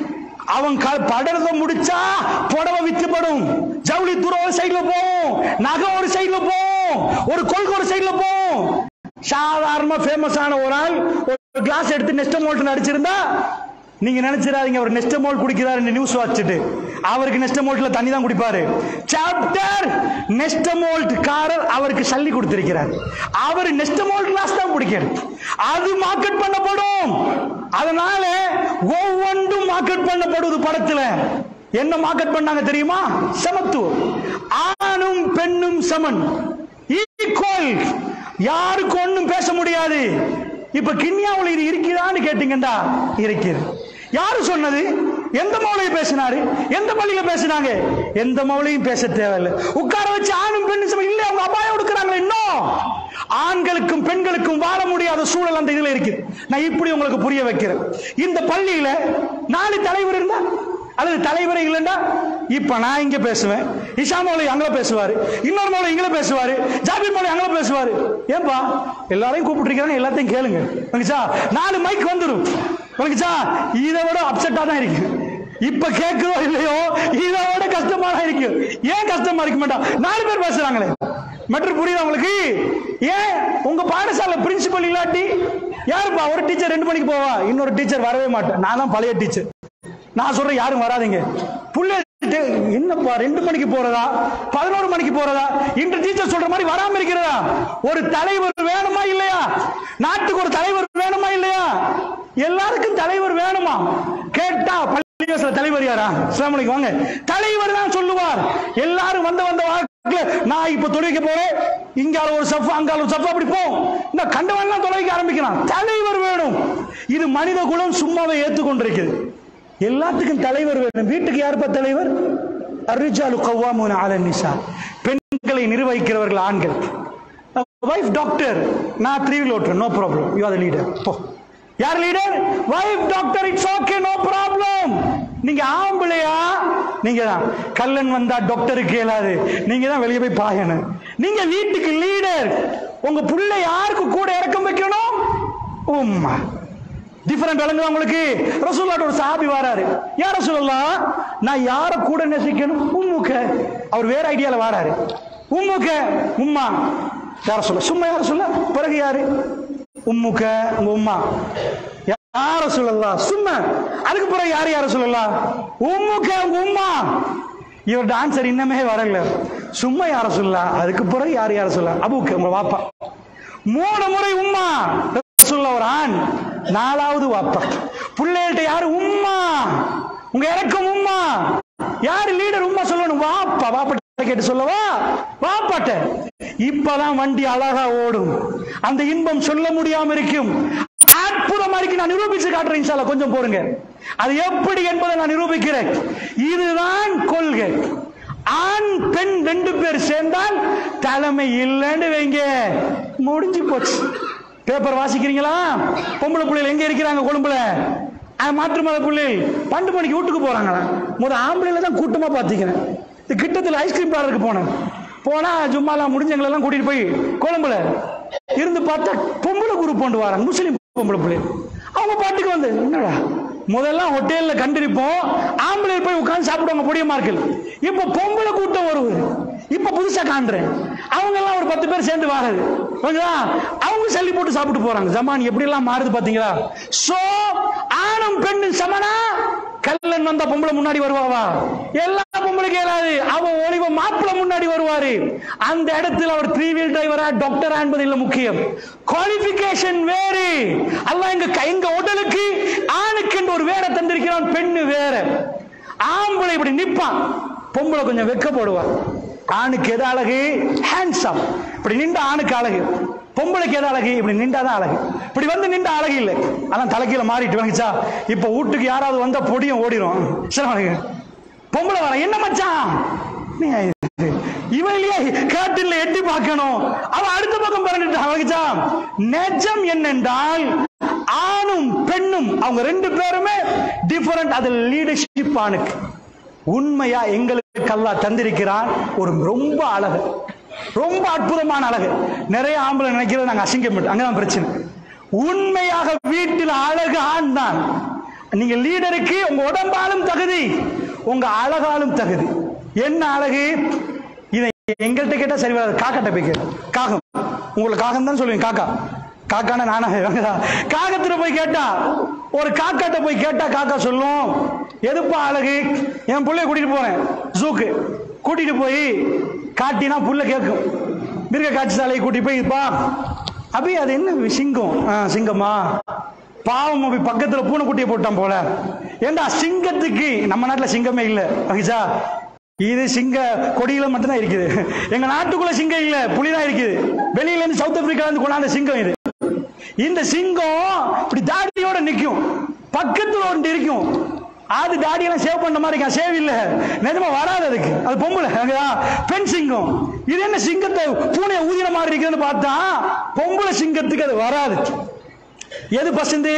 Speaker 2: அவன் க- படத்தை முடிச்சா புடவை வித்துப்படும் ஜவுளி துறை ஒரு சைடுல போகும் நகை ஒரு சைடுல போகும் ஒரு கொள்கை ஒரு சைடுல போகும் சாதாரணமா ஃபேமஸ் ஆன ஒரு ஆள் ஒரு கிளாஸ் எடுத்து நெஸ்டமோல்ட் நடிச்சிருந்தா நீங்க நினைச்சிடாதீங்க அவர் நெஸ்டமோல் குடிக்கிறாரு நியூஸ் வாசிச்சுட்டு அவருக்கு நெஸ்டமோல்ட்ல தண்ணி தான் குடிப்பாரு சாப்டர் நெஸ்டமோல்ட் காரர் அவருக்கு சல்லி கொடுத்திருக்கிறார் அவர் நெஸ்டமோல்ட் கிளாஸ் தான் குடிக்கிறார் அது மார்க்கெட் பண்ணப்படும் அதனால ஒவ்வொன்றும் மார்க்கெட் பண்ணப்படுவது படத்துல என்ன மார்க்கெட் பண்ணாங்க தெரியுமா சமத்துவம் ஆணும் பெண்ணும் சமன் ஈக்குவல் யாருக்கு ஒண்ணும் பேச முடியாது இப்ப கிண்ணியாவுல இது இருக்கிறான்னு கேட்டீங்கடா இருக்கிறது யாரு சொன்னது எந்த மௌலையும் பேசினாரு எந்த பள்ளியில பேசினாங்க எந்த மௌலையும் பேச தேவையில்லை உட்கார வச்சு ஆணும் பெண்ணும் சமம் இல்லை அவங்க அபாயம் கொடுக்குறாங்களே இன்னும் ஆண்களுக்கும் பெண்களுக்கும் வாழ முடியாத சூழல் அந்த இதுல இருக்கு நான் இப்படி உங்களுக்கு புரிய வைக்கிறேன் இந்த பள்ளியில நாலு தலைவர் இருந்தா அல்லது தலைவரே இல்லைண்டா இப்ப நான் இங்க பேசுவேன் இஷா மௌலை அங்க பேசுவாரு இன்னொரு மௌலை இங்க பேசுவாரு ஜாபீர் மௌலை அங்க பேசுவாரு ஏன்பா எல்லாரையும் கூப்பிட்டுருக்காங்க எல்லாத்தையும் கேளுங்க வந்துச்சா நாலு மைக் வந்துடும் வந்துச்சா இதை விட அப்செட்டா தான் இருக்கு இப்ப கேட்கிறோ இல்லையோ இதை விட கஷ்டமா தான் இருக்கு ஏன் கஷ்டமா இருக்க மாட்டா நாலு பேர் பேசுறாங்களே மெட்ரு புரியுதா உங்களுக்கு ஏன் உங்க பாடசாலை பிரின்சிபல் இல்லாட்டி யாருப்பா ஒரு டீச்சர் ரெண்டு மணிக்கு போவா இன்னொரு டீச்சர் வரவே மாட்டேன் நான் தான் பழைய டீச்சர் நான் சொல்றேன் யாரும் வராதீங்க புள்ள டே- என்னப்பா ரெண்டு மணிக்கு போறதா பதினோரு மணிக்கு போறதா இன்று டீச்சர் சொல்ற மாதிரி வராம இருக்கிறதா ஒரு தலைவர் வேணுமா இல்லையா நாட்டுக்கு ஒரு தலைவர் வேணுமா இல்லையா எல்லாருக்கும் தலைவர் வேணுமா கேட்டா பள்ளிவாசல தலைவர் யாரா இஸ்லாமலைக்கு வாங்க தலைவர் தான் சொல்லுவார் எல்லாரும் வந்த வந்த வாக்குல நான் இப்ப தொலைக்க போறேன் இங்கால ஒரு சஃப் அங்கால ஒரு சஃப் அப்படி போ இந்த கண்டவன்லாம் தொலைக்க ஆரம்பிக்கிறான் தலைவர் வேணும் இது மனித குலம் சும்மாவே ஏத்துக்கொண்டிருக்குது எல்லாத்துக்கும் தலைவர் வேணும் வீட்டுக்கு யாருப்பா தலைவர் அர்ரிஜாலு கவ்வாமுன அல நிசா பெண்களை நிர்வகிக்கிறவர்கள் ஆண்கள் வைஃப் டாக்டர் நான் த்ரீ வீல் ஓட்டுறேன் no problem you are leader போ யார் leader wife doctor it's okay no problem நீங்க ஆம்பளையா நீங்க தான் கல்லன் வந்தா டாக்டருக்கு இயலாது நீங்க தான் வெளியே போய் பாயணும் நீங்க வீட்டுக்கு லீடர் உங்க புள்ள யாருக்கு கூட இறக்கம் வைக்கணும் உம்மா டிஃபரெண்ட் விளங்குதா உங்களுக்கு ரசூல்லாட்ட ஒரு சாபி வராரு யார் ரசூலல்லா நான் யார கூட நேசிக்கணும் உம்முக்க அவர் வேற ஐடியால வராரு உம்முக்க உம்மா யார சொல்ல சும்மா யார சொல்ல பிறகு யாரு உம்முக்க உங்க உம்மா யார சொல்லலாம் சும்மா அதுக்கு பிறகு யார் யார சொல்லலாம் உம்முக்கு அவங்க உம்மா இவரோட ஆன்சர் இன்னமே வரல சும்மா யார சொல்லலாம் அதுக்கு பிறகு யார் யார சொல்லலாம் அபுக்கு உங்க வாப்பா மூணு முறை உம்மா சொல்ல ஒரு ஆண் நாலாவது வாப்பா பிள்ளைகள்ட்ட யாரு உம்மா உங்க இறக்கம் உம்மா யாரு லீடர் உம்மா சொல்லணும் வாப்பா வாப்பா கேட்டு சொல்லவா வாப்பாட்ட இப்பதான் வண்டி அழகா ஓடும் அந்த இன்பம் சொல்ல முடியாம இருக்கும் அற்புதமா இருக்கு நான் நிரூபிச்சு காட்டுறேன் இன்ஷால்லா கொஞ்சம் போருங்க அது எப்படி என்பதை நான் நிரூபிக்கிறேன் இதுதான் கொள்கை ஆண் பெண் ரெண்டு பேர் சேர்ந்தால் தலைமை இல்லைன்னு வைங்க முடிஞ்சு போச்சு பேப்பர் வாசிக்கிறீங்களா பொம்பளை பிள்ளைகள் எங்க இருக்கிறாங்க கொழும்புல அஹ் மாற்று மத பிள்ளைகள் பண்டு மணிக்கு வீட்டுக்கு போறாங்களா முத ஆம்பளைல தான் கூட்டமா பாத்திக்கிறேன் இந்த கிட்டத்தில் ஐஸ்கிரீம் பார்லருக்கு போனேன் போனா சும்மாலாம் முடிஞ்சவங்களெல்லாம் கூட்டிட்டு போய் கொழும்புல இருந்து பார்த்தா பொம்பளை குரூப் கொண்டு வராங்க முஸ்லீம் பொம்பளை பிள்ளை அவங்க பாட்டுக்கு வந்து என்னடா முதல்ல ஹோட்டல்ல கண்டிருப்போம் ஆம்பளை போய் உட்கார்ந்து சாப்பிடுவாங்க பொடிய மார்க்கல் இப்ப பொம்பளை கூட்டம் வருவது இப்ப புதுசா காண்றேன் அவங்க எல்லாம் ஒரு பத்து பேர் சேர்ந்து வாரது ஓகேவா அவங்க சல்லி போட்டு சாப்பிட்டு போறாங்க ஜமான் எப்படி எல்லாம் மாறுது பாத்தீங்களா சோ ஆணும் பெண்ணும் சமனா கல்லன் வந்தா பொம்பளை முன்னாடி வருவாவா எல்லா பொம்பளைக்கு இயலாது அவ ஒளிவ மாப்பிளை முன்னாடி வருவாரு அந்த இடத்துல அவர் த்ரீ வீல் டிரைவரா டாக்டரா என்பது இல்ல முக்கியம் குவாலிபிகேஷன் வேறு அல்லாஹ் எங்க கை- எங்க உடலுக்கு ஆணுக்கு என்று ஒரு வேற தந்திருக்கிறான் பெண்ணு வேற ஆம்பளை இப்படி நிப்பான் பொம்பளை கொஞ்சம் வெக்கப்படுவா ஆணுக்கு எது அழகு ஹேண்ட்ஸம் இப்படி நின்ற ஆணுக்கு அழகு பொம்பளைக்கு எது அழகு இப்படி நின்றாதான் அழகு இப்படி வந்து நின்ற அழகு இல்லை அதான் தலைக்கீழ மாறிட்டு வந்துச்சா இப்ப வீட்டுக்கு யாராவது வந்தா பொடியும் ஓடிரும் சரி பொம்பளை வர என்ன மச்சான் என்னய்யா இது? இவன் இல்லையா கேட்டில் எட்டி பார்க்கணும் அவன் அடுத்த பக்கம் பறந்துட்டான் அவனுக்குச்சா நெஜம் என்னென்றால் ஆணும் பெண்ணும் அவங்க ரெண்டு பேருமே டிஃபரண்ட் அது லீடர்ஷிப் ஆணுக்கு உண்மையா எங்களுக்கு அல்லாஹ் தந்திருக்கிறான் ஒரு ரொம்ப அழகு ரொம்ப அற்புதமான அழகு நிறைய ஆம்பளை நினைக்கிறது நாங்க அசிங்கம் அங்கதான் பிரச்சனை உண்மையாக வீட்டில் அழகு ஆண் தான் நீங்க லீடருக்கு உங்க உடம்பாலும் தகுதி உங்க அழகாலும் தகுதி என்ன அழகு இதை எங்கள்கிட்ட கேட்டா சரி வராது காக்கட்ட போய் கேளு. காகம் உங்களுக்கு காகம் தான் சொல்லுவீங்க காக்கா காக்கான நானா காகத்துல போய் கேட்டா ஒரு காக்காட்ட போய் கேட்டா காக்கா சொல்லும் எதுப்பா அழகு என் புள்ளைய கூட்டிட்டு போறேன் ஜூக்கு கூட்டிட்டு போய் காட்டினா புள்ள கேட்கும் மிருக காட்சி சாலையை கூட்டிட்டு போய் பா அபி அது என்ன சிங்கம் ஆ, சிங்கமா பாவம் அப்படி பக்கத்துல பூனைக்குட்டியை போட்டான் போல ஏண்டா சிங்கத்துக்கு நம்ம நாட்டுல சிங்கமே இல்ல ஓகேச்சா இது சிங்க கொடியில மட்டும்தான் இருக்குது எங்க நாட்டுக்குள்ள சிங்கம் இல்ல புலிதான் இருக்குது வெளியில இருந்து சவுத் ஆப்பிரிக்கால இருந்து கொண்டாந்த சிங்கம் இது இந்த சிங்கம் இப்படி தாடியோட நிக்கும் பக்கத்துல ஒன்று இருக்கும் அது தாடியெல்லாம் சேவ் பண்ண மாதிரி இருக்கா சேவ் இல்ல நிஜமா வராது அதுக்கு அது பொம்பளை அங்கதா பெண் சிங்கம் இது என்ன சிங்கத்தை பூனையை ஊதின மாதிரி இருக்குதுன்னு பார்த்தா பொம்பளை சிங்கத்துக்கு அது வராது எது பசந்து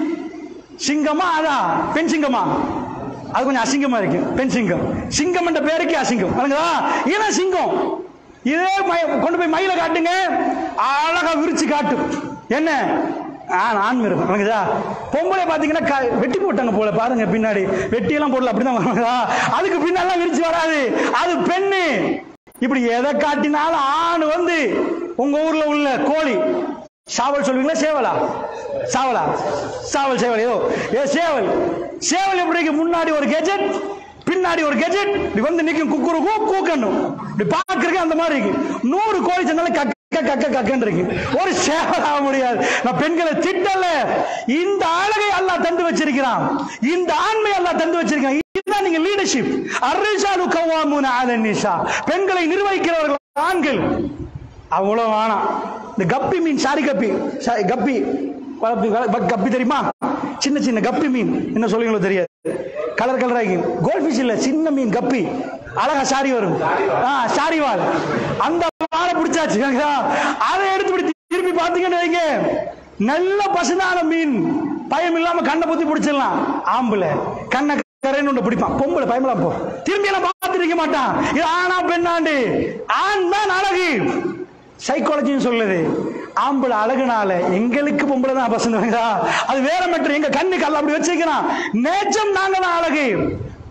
Speaker 2: சிங்கமா அதா பெண் சிங்கமா அது கொஞ்சம் அசிங்கமா இருக்கு பெண் சிங்கம் சிங்கம் என்ற பேருக்கு அசிங்கம் பாருங்களா ஏன்னா சிங்கம் இதே மய- கொண்டு போய் மயில காட்டுங்க அழகா விரிச்சு காட்டும் என்ன ஆண் ஆண் மிருகம் வணங்குதா பொம்பளை பாத்தீங்கன்னா க- வெட்டி போட்டாங்க போல பாருங்க பின்னாடி வெட்டி எல்லாம் போடல அப்படிதான் வணங்குதா அதுக்கு பின்னாலாம் விரிச்சு வராது அது பெண்ணு இப்படி எதை காட்டினாலும் ஆண் வந்து உங்க ஊர்ல உள்ள கோழி சாவல் சொல்வீங்களா சேவலா சாவலா சாவல் சேவல் ஏதோ ஏ சேவல் சேவல் எப்படி இருக்கு முன்னாடி ஒரு கெஜெட் பின்னாடி ஒரு கெஜெட் இப்படி வந்து நிக்கும் குக்குரு கூ கூக்கணும் இப்படி பாக்குறதுக்கு அந்த மாதிரி இருக்கு நூறு கோழி சேர்ந்தாலும் கக்க கக்க கக்கன்னு இருக்கு ஒரு சேவல் ஆக முடியாது நான் பெண்களை திட்டல இந்த அழகை அல்லாஹ் தந்து வச்சிருக்கிறான் இந்த ஆண்மை அல்லாஹ் தந்து வச்சிருக்கான் இதுதான் நீங்க லீடர்ஷிப் அர்ரிசாலு கவ்வாமுன அலன் நிசா பெண்களை நிர்வகிக்கிறவர்கள் ஆண்கள் அவ்வளவு வேணாம் இந்த கப்பி மீன் சாரி கப்பி சா- கப்பி கப்பி கப்பி- கப்பி தெரியுமா சின்ன சின்ன கப்பி மீன் என்ன சொல்லுவீங்களோ தெரியாது கலர் கலராகி கோல்ட் ஃபிஷ் இல்ல சின்ன மீன் கப்பி அழகா சாரி வரும் ஆ சாரி வால் அந்த வாழை பிடிச்சாச்சு சரிங்களா? அதை எடுத்து இப்படி திருப்பி பாத்தீங்கன்னு வைங்க நல்ல பசுதான மீன் பயம் இல்லாம கண்ணை பொத்தி பிடிச்சிடலாம் ஆம்பளை கண்ணை கரைன்னு ஒன்று பிடிப்பான் பொம்பளை பயமெல்லாம் போ திரும்பி எல்லாம் பார்த்துருக்க மாட்டான் இது ஆனா பெண்ணாண்டு ஆண் தான் அழகு சைக்காலஜின்னு சொல்லுது ஆம்பளை அழகுனால எங்களுக்கு பொம்பளை தான் பசங்க அது வேற மட்டும் எங்க கண்ணுக்கு அல்ல அப்படி வச்சிருக்கிறான் நேச்சம் நாங்க தான் அழகு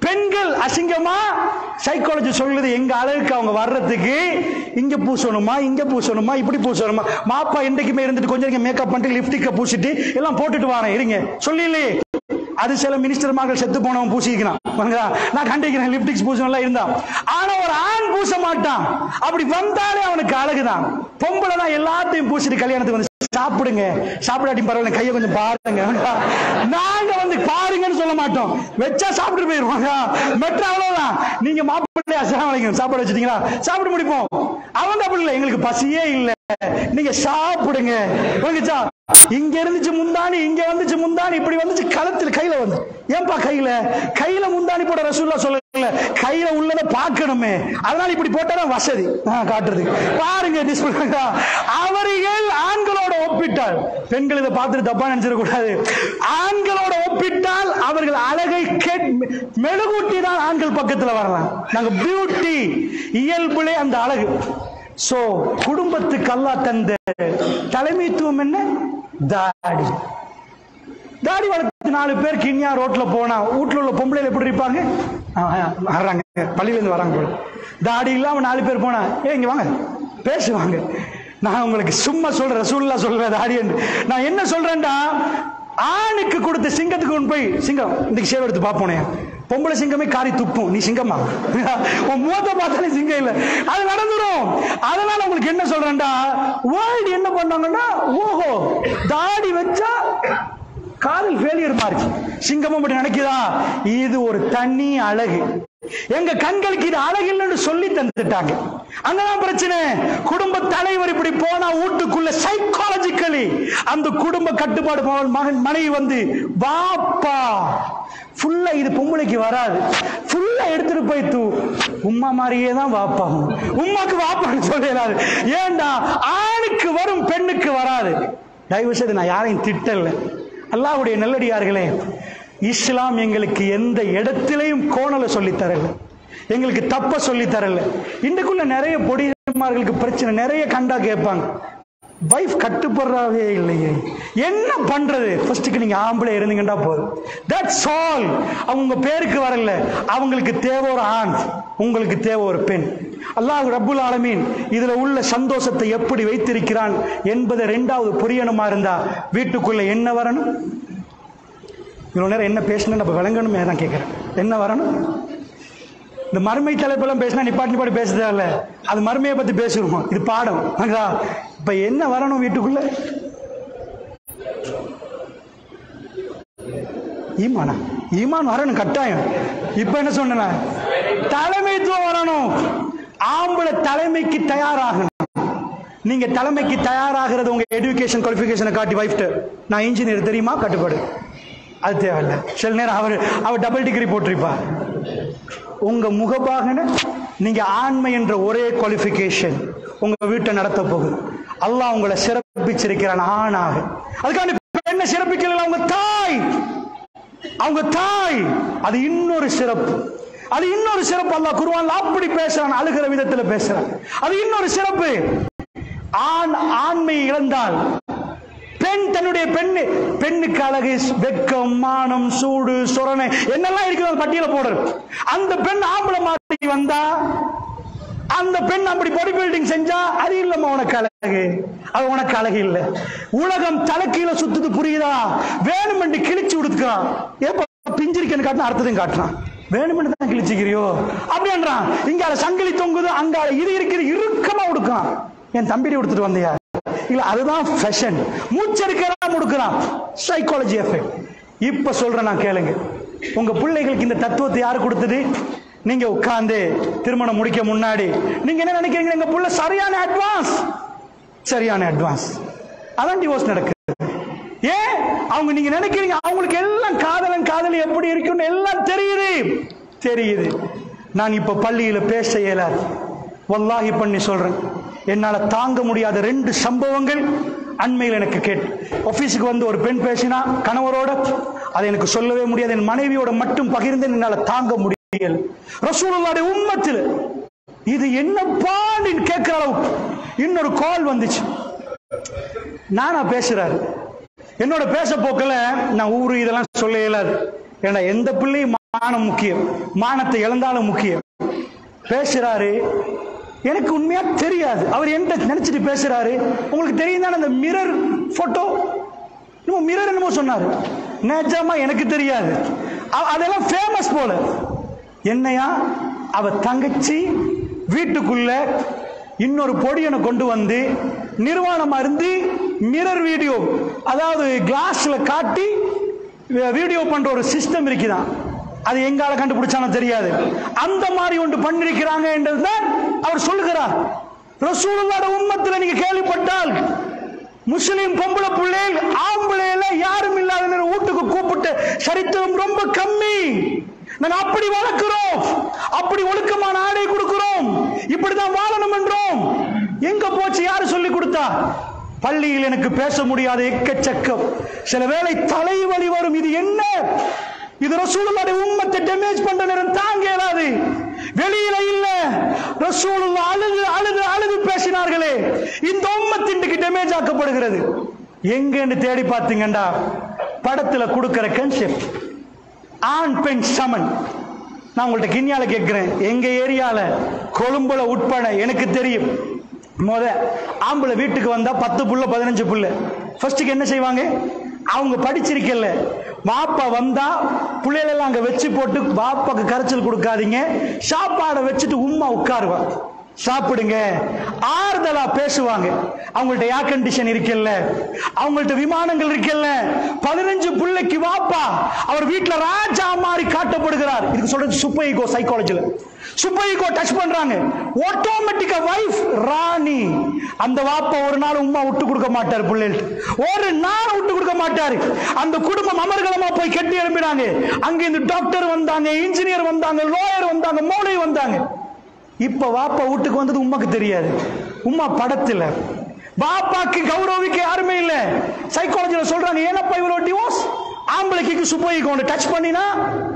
Speaker 2: பெண்கள் அசிங்கமா சைக்காலஜி சொல்லுது எங்க அழகுக்கு அவங்க வர்றதுக்கு இங்க பூசணுமா இங்க பூசணுமா இப்படி பூசணுமா மாப்பா என்றைக்குமே இருந்துட்டு கொஞ்சம் நீங்க மேக்கப் பண்ணிட்டு லிப்டிக்க பூசிட்டு எல்லாம் போட்டுட்டு வரேன் இருங்க சொல்லலையே அது சில மினிஸ்டர் மகள் செத்து போனவன் பூசிக்கிறான் வாங்களா? நான் கண்டிக்கிறேன் லிப்டிக்ஸ் பூசணும் இருந்தான் ஆனா ஒரு ஆண் பூச மாட்டான் அப்படி வந்தாலே அவனுக்கு அழகுதான் பொம்பளை தான் எல்லாத்தையும் பூசிட்டு கல்யாணத்துக்கு வந்து சாப்பிடுங்க சாப்பிடாட்டி பரவாயில்ல கையை கொஞ்சம் பாருங்க நாங்க வந்து பாருங்கன்னு சொல்ல மாட்டோம் வச்சா சாப்பிட்டு போயிருவாங்க மெட்ரோ அவ்வளவுதான் நீங்க மாப்பிள்ளை அஸ்ஸலாமு அலைக்கும் சாப்பாடு வச்சிட்டீங்களா சாப்பிட்டு முடிப்போம் அவங்க அப்படி இல்லை எங்களுக்கு பசியே இல்ல நீங்க சாப்பிடுங்க வந்துச்சா இங்க இருந்துச்சு முந்தானி இங்க வந்துச்சு முந்தானி இப்படி வந்துச்சு களத்துல கையில வந்து ஏன்பா கையில கையில முந்தானி போட ரசூல்லா சொல்லல கையில உள்ளத பார்க்கணுமே அதனால இப்படி போட்டா வசதி ஆ, காட்டுறது பாருங்க display. அவர்கள் ஆண்களோட ஒப்பிட்டால் பெண்கள் இதை பார்த்துட்டு தப்பா நினைச்சிட கூடாது ஆண்களோட ஒப்பிட்டால் அவர்கள் அழகை கேட் மெழுகூட்டி தான் ஆண்கள் பக்கத்துல வரலாம் நாங்க பியூட்டி இயல்புலே அந்த அழகு சோ குடும்பத்துக்கு அல்லாஹ் தந்த தலைமைத்துவம் என்ன தாடி தாடி வளர்த்து நாலு பேர் கிண்ணியா ரோட்ல போனா வீட்டுல உள்ள பொம்பளைல எப்படி இருப்பாங்க ஆ, ஆ, வர்றாங்க பள்ளியில இருந்து வராங்க போல தாடி இல்லாம நாலு பேர் போனா ஏ இங்க வாங்க பேசுவாங்க நான் உங்களுக்கு சும்மா சொல்றேன் ரசூல்லா சொல்றேன் தாடி என்று நான் என்ன சொல்றேன்டா ஆணுக்கு கொடுத்த சிங்கத்துக்கு கொண்டு போய் சிங்கம் இன்னைக்கு சேவை எடுத்து பார்ப்போனே பொம்பளை சிங்கமே காரி துப்பும் நீ சிங்கமா உன் மூத்த பார்த்தாலே சிங்கம் இல்ல அது நடந்துரும் அதனால உங்களுக்கு என்ன சொல்றேன்டா வேர்ல்டு என்ன பண்ணாங்கன்னா ஓஹோ தாடி வச்சா காதல் ஃபெயிலியர் மாறிச்சு சிங்கமும் அப்படி நினைக்குதா இது ஒரு தனி அழகு எங்க கண்களுக்கு இது அழகு இல்லைன்னு சொல்லி தந்துட்டாங்க அங்கதான் பிரச்சனை குடும்ப தலைவர் இப்படி போனா வீட்டுக்குள்ள சைக்காலஜிக்கலி அந்த குடும்ப கட்டுப்பாடு மகன் மகன் மனைவி வந்து வாப்பா ஃபுல்லா இது பொம்பளைக்கு வராது ஃபுல்லா எடுத்துட்டு போய் தூ உம்மா மாதிரியே தான் வாப்பா உம்மாக்கு வாப்பான்னு சொல்லலாது ஏன்டா ஆணுக்கு வரும் பெண்ணுக்கு வராது தயவு செய்து நான் யாரையும் திட்டல அல்லாஹ்வுடைய நல்லடியார்களே இஸ்லாம் எங்களுக்கு எந்த இடத்திலையும் கோணலை சொல்லித் தரல எங்களுக்கு தப்ப சொல்லித் தரல இன்றைக்குள்ள நிறைய பொடிமார்களுக்கு பிரச்சனை நிறைய கண்டா கேட்பாங்க வைஃப் கட்டுப்படுறாவே இல்லையே என்ன பண்றது ஃபர்ஸ்ட்டுக்கு நீங்க ஆம்பளை இருந்தீங்கன்னா போதும் தட்ஸ் ஆல் அவங்க பேருக்கு வரல அவங்களுக்கு தேவை ஒரு ஆண் உங்களுக்கு தேவை ஒரு பெண் அல்லாஹ் ரப்புல் ஆலமீன் இதுல உள்ள சந்தோஷத்தை எப்படி வைத்திருக்கிறான் என்பதை ரெண்டாவது புரியணுமா இருந்தா வீட்டுக்குள்ள என்ன வரணும் இவ்வளவு நேரம் என்ன பேசணும் நம்ம விளங்கணுமே தான் கேட்கிறேன் என்ன வரணும் இந்த மறுமை தலைப்பெல்லாம் பேசினா நிப்பாட்டி நிப்பாட்டி பேச தேவையில்ல அது மறுமையை பத்தி பேசிடுவோம் இது பாடம் வாங்கடா. இப்ப என்ன வரணும் வீட்டுக்குள்ள ஈமானா ஈமான் வரணும் கட்டாயம் இப்ப என்ன சொன்ன தலைமைத்துவம் வரணும் ஆம்பளை தலைமைக்கு தயாராகணும் நீங்க தலைமைக்கு தயாராகிறது உங்க எடுகேஷன் குவாலிஃபிகேஷனை காட்டி வைஃப்ட்டு நான் இன்ஜினியர் தெரியுமா கட்டுப்பாடு அது தேவையில்ல சில நேரம் அவர் அவர் டபுள் டிகிரி போட்டிருப்பா உங்க முகபாகன நீங்க ஆண்மை என்ற ஒரே குவாலிஃபிகேஷன் உங்க வீட்டை நடத்த போகுது அல்லாஹ் உங்களை சிறப்பிச்சிருக்கிறான் ஆணாக அதுக்கான பெண்ணை சிறப்பிக்கல அவங்க தாய் அவங்க தாய் அது இன்னொரு சிறப்பு அது இன்னொரு சிறப்பு அல்லாஹ் குர்ஆன்ல அப்படி பேசுறான் அழுகிற விதத்துல பேசுறான் அது இன்னொரு சிறப்பு ஆண் ஆண்மை இழந்தால் பெண் தன்னுடைய பெண்ணு பெண்ணுக்கு அழகு வெக்கம் மானம் சூடு சொரணை என்னெல்லாம் இருக்குது அந்த பட்டியல போடுறது அந்த பெண் ஆம்பளை மாட்டி வந்தா அந்த பெண் அப்படி பாடி பில்டிங் செஞ்சா அது இல்லம்மா உனக்கு அழகு அது உனக்கு அழகு இல்ல உலகம் தலைக்கீழ சுத்துது புரியுதா வேணுமென்று கிழிச்சு கொடுத்துக்கிறான் ஏப்ப பிஞ்சிருக்கேன்னு காட்டினா அடுத்ததையும் காட்டுறான் வேணுமென்று தான் கிழிச்சுக்கிறியோ அப்படின்றான் இங்க அதை சங்கிலி தொங்குது அங்க இது இருக்கிற இறுக்கமா உடுக்கான் என் தம்பிடி கொடுத்துட்டு வந்தியா இல்ல அதுதான் ஃபேஷன் மூச்செடுக்கலாம் கொடுக்குறான் சைக்காலஜி எஃபெக்ட் இப்ப சொல்றேன் நான் கேளுங்க உங்க பிள்ளைகளுக்கு இந்த தத்துவத்தை யார் கொடுத்தது நீங்க உட்கார்ந்து திருமணம் முடிக்க முன்னாடி நீங்க என்ன நினைக்கிறீங்க எங்க புள்ள சரியான அட்வான்ஸ் சரியான அட்வான்ஸ் அதான் டிவோர்ஸ் நடக்குது ஏன் அவங்க நீங்க நினைக்கிறீங்க அவங்களுக்கு எல்லாம் காதலன் காதலி எப்படி இருக்குன்னு எல்லாம் தெரியுது தெரியுது நான் இப்ப பள்ளியில பேச இயலாது வல்லாஹி பண்ணி சொல்றேன் என்னால தாங்க முடியாத ரெண்டு சம்பவங்கள் அண்மையில் எனக்கு கேட்டு ஆபீஸுக்கு வந்து ஒரு பெண் பேசினா கணவரோட அதை எனக்கு சொல்லவே முடியாது என் மனைவியோட மட்டும் பகிர்ந்து என்னால தாங்க முடியல ரசூலுல்லாஹ்வுடைய உம்மத்தில் இது என்னப்பான்னு கேட்கிற அளவுக்கு இன்னொரு கால் வந்துச்சு நானா பேசுறாரு என்னோட பேச போக்கில் நான் ஊரு இதெல்லாம் சொல்ல இயலாது ஏன்னா எந்த பிள்ளையும் மானம் முக்கியம் மானத்தை இழந்தாலும் முக்கியம் பேசுறாரு எனக்கு உண்மையா தெரியாது அவர் என்கிட்ட நினைச்சிட்டு பேசுறாரு உங்களுக்கு தெரியும் தானே அந்த மிரர் போட்டோ நம்ம மிரர் என்னமோ சொன்னாரு நிஜமா எனக்கு தெரியாது அ- அதெல்லாம் ஃபேமஸ் போல என்னையா அவ தங்கச்சி வீட்டுக்குள்ள இன்னொரு பொடியனை கொண்டு வந்து நிர்வாணமா இருந்து மிரர் வீடியோ அதாவது கிளாஸ்ல காட்டி வீடியோ பண்ற ஒரு சிஸ்டம் இருக்குதான் அது எங்கால கண்டுபிடிச்சாலும் தெரியாது அந்த மாதிரி ஒன்று பண்ணிருக்கிறாங்க என்றுதான் அவர் சொல்லுகிறார் ரசூலுல்லாஹ்வுடைய உம்மத்துல நீங்க கேள்விப்பட்டால் முஸ்லிம் பொம்பளை பிள்ளைகள் ஆம்பளையில யாரும் இல்லாத நேரம் வீட்டுக்கு கூப்பிட்டு சரித்திரம் ரொம்ப கம்மி நாங்க அப்படி வளர்க்கிறோம் அப்படி ஒழுக்கமான ஆடை கொடுக்கிறோம் இப்படிதான் வாழணும் என்றோம் எங்க போச்சு யாரு சொல்லி கொடுத்தா பள்ளியில் எனக்கு பேச முடியாத எக்கச்சக்கம் சில வேளை தலைவலி வரும் இது என்ன இது ரசூலுல்லாஹ்வுடைய உம்மத்தை டேமேஜ் பண்ற நேரம் தாங்க இயலாது வெளியில இல்ல ரசூலுல்லாஹ் அழுது அழுது அழுது பேசினார்களே இந்த உம்மத்து இன்றைக்கு டேமேஜ் ஆக்கப்படுகிறது எங்கன்னு தேடி பார்த்தீங்கண்டா படத்துல கொடுக்கிற கன்செப்ட் ஆண் பெண் சமன் நான் உங்கள்ட்ட கிண்ணியால கேட்கிறேன் எங்க ஏரியால கொழும்புல உட்பட எனக்கு தெரியும் முத ஆம்பளை வீட்டுக்கு வந்தா பத்து புள்ள பதினஞ்சு புள்ள ஃபர்ஸ்ட்டுக்கு என்ன செய்வாங்க அவங்க படிச்சிருக்கல வாப்பா வந்தா பிள்ளைகளெல்லாம் அங்க வச்சு போட்டு வாப்பாக்கு கரைச்சல் கொடுக்காதீங்க சாப்பாடை வச்சுட்டு உம்மா உட்காருவா சாப்பிடுங்க ஆறுதலா பேசுவாங்க அவங்கள்ட்ட ஏர் கண்டிஷன் இருக்குல்ல அவங்கள்ட்ட விமானங்கள் இருக்குல்ல பதினஞ்சு பிள்ளைக்கு வாப்பா அவர் வீட்டுல ராஜா மாதிரி காட்டப்படுகிறார் இதுக்கு சொல்றது சுப்பைகோ சைக்காலஜில சுப்பைகோ டச் பண்றாங்க ஆட்டோமேட்டிக்கா வைஃப் ராணி அந்த வாப்பா ஒரு நாள் உம்மா விட்டு கொடுக்க மாட்டார் பிள்ளைகளுக்கு ஒரு நாள் விட்டு கொடுக்க மாட்டாரு அந்த குடும்பம் அமர்கலமா போய் கட்டி எழுப்பினாங்க அங்க இந்த டாக்டர் வந்தாங்க இன்ஜினியர் வந்தாங்க லோயர் வந்தாங்க மோளை வந்தாங்க இப்ப வாப்பா வீட்டுக்கு வந்தது உமாக்கு தெரியாது உமா படத்துல பாப்பாக்கு கௌரவிக்க யாருமே இல்ல சைக்காலஜில சொல்றாங்க ஏனப்பா இவ்வளவு டிவோர்ஸ் ஆம்பளைக்கு சுப்பைக்கு ஒன்று டச் பண்ணினா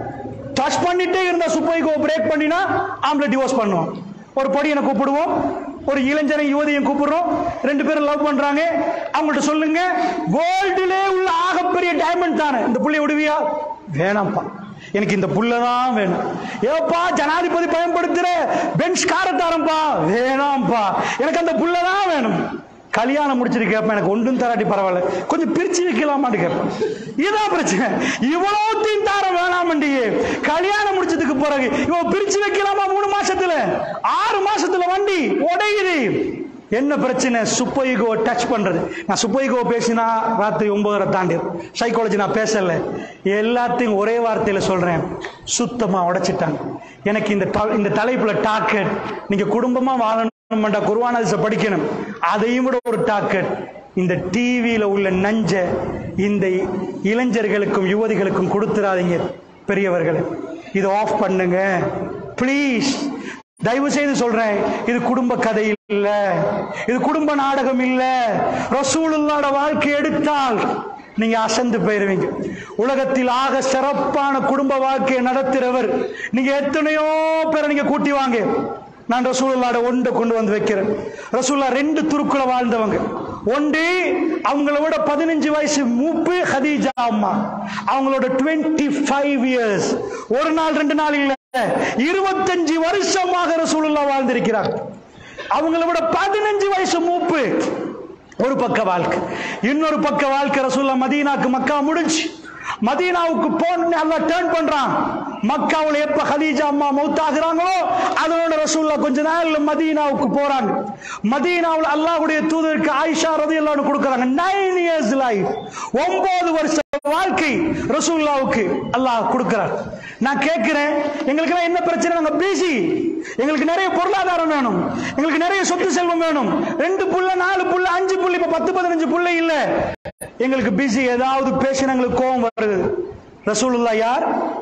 Speaker 2: டச் பண்ணிட்டே இருந்தா சுப்பைக்கு பிரேக் பண்ணினா ஆம்பளை டிவோர்ஸ் பண்ணுவோம் ஒரு பொடியனை கூப்பிடுவோம் ஒரு இளைஞனை யுவதியும் கூப்பிடுறோம் ரெண்டு பேரும் லவ் பண்றாங்க அவங்கள்ட்ட சொல்லுங்க வேர்ல்டுலே உள்ள ஆகப்பெரிய டைமண்ட் தானே இந்த புள்ளைய விடுவியா வேணாம்ப்பா எனக்கு இந்த புள்ள தான் வேணும் ஏப்பா ஜனாதிபதி பயன்படுத்துற பென்ஸ் காரத்தாரம்பா வேணாம்ப்பா எனக்கு அந்த புள்ள தான் வேணும் கல்யாணம் முடிச்சிட்டு கேட்பேன் எனக்கு ஒன்றும் தராட்டி பரவாயில்ல கொஞ்சம் பிரிச்சு வைக்கலாமான்னு கேட்பேன் இதான் பிரச்சனை இவ்வளோத்தையும் தார வேணாமண்டியே கல்யாணம் முடிச்சதுக்கு பிறகு இவன் பிரிச்சு வைக்கலாமா மூணு மாசத்துல ஆறு மாசத்துல வண்டி உடையுது என்ன பிரச்சனை சுப்பைகோ டச் பண்றது நான் சுப்பைகோ பேசினா ராத்திரி ஒன்பதரை தாண்டி சைக்காலஜி நான் பேசல எல்லாத்தையும் ஒரே வார்த்தையில சொல்றேன் சுத்தமா உடைச்சிட்டாங்க எனக்கு இந்த த- இந்த தலைப்புல டாக்கெட் நீங்க குடும்பமா வாழணும்டா குருவானதிச படிக்கணும் அதையும் விட ஒரு டாக்கெட் இந்த டிவியில உள்ள நஞ்ச இந்த இளைஞர்களுக்கும் யுவதிகளுக்கும் கொடுத்துறாதீங்க பெரியவர்களே இதை ஆஃப் பண்ணுங்க ப்ளீஸ் தயவு செய்து சொல்றேன் இது குடும்ப கதை இல்ல இது குடும்ப நாடகம் இல்ல ரசூலுல்லாட வாழ்க்கை எடுத்தால் நீங்க அசந்து போயிருவீங்க உலகத்தில் ஆக சிறப்பான குடும்ப வாழ்க்கையை நடத்துறவர் நீங்க எத்தனையோ பேரை நீங்க கூட்டி வாங்க நான் ரசூலுல்லாட ஒன்றை கொண்டு வந்து வைக்கிறேன் ரசூல்லா ரெண்டு துருக்குல வாழ்ந்தவங்க ஒன்று அவங்கள விட பதினஞ்சு வயசு மூப்பு ஹதீஜா அம்மா அவங்களோட 25 ஃபைவ் இயர்ஸ் ஒரு நாள் ரெண்டு நாள் இல்ல இருபத்தஞ்சு வருஷமாக ரசூலுல்லா வாழ்ந்திருக்கிறார் அவங்கள விட பதினஞ்சு வயசு மூப்பு ஒரு பக்க வாழ்க்கை இன்னொரு பக்க வாழ்க்கை ரசூல்லா மதீனாக்கு மக்கா முடிஞ்சு மதீனாவுக்கு போன அல்லாஹ் டேர்ன் பண்றான் மக்காவுல எப்ப ஹதீஜா அம்மா மௌத்தாகிறாங்களோ அதோட ரசூல்லா கொஞ்ச நாள்ல மதீனாவுக்கு போறாங்க மதீனாவுல அல்லாஹ்வுடைய தூதருக்கு ஆயிஷா ரதியல்லாஹு கொடுக்கறாங்க நைன் இயர்ஸ் லைஃப் ஒன்பது வருஷ வாழ்க்கை ரசூல்லாவுக்கு அல்லாஹ் கொடுக்கிறார் நான் கேட்கிறேன் எங்களுக்கு என்ன பிரச்சனை நாங்க பிசி எங்களுக்கு நிறைய பொருளாதாரம் வேணும் எங்களுக்கு நிறைய சொத்து செல்வம் வேணும் ரெண்டு புள்ள நாலு புள்ள அஞ்சு புள்ள இப்ப பத்து பதினஞ்சு புள்ள இல்ல எங்களுக்கு பிசி ஏதாவது பேசின எங்களுக்கு கோபம் வருது ரசூலுல்லா யார்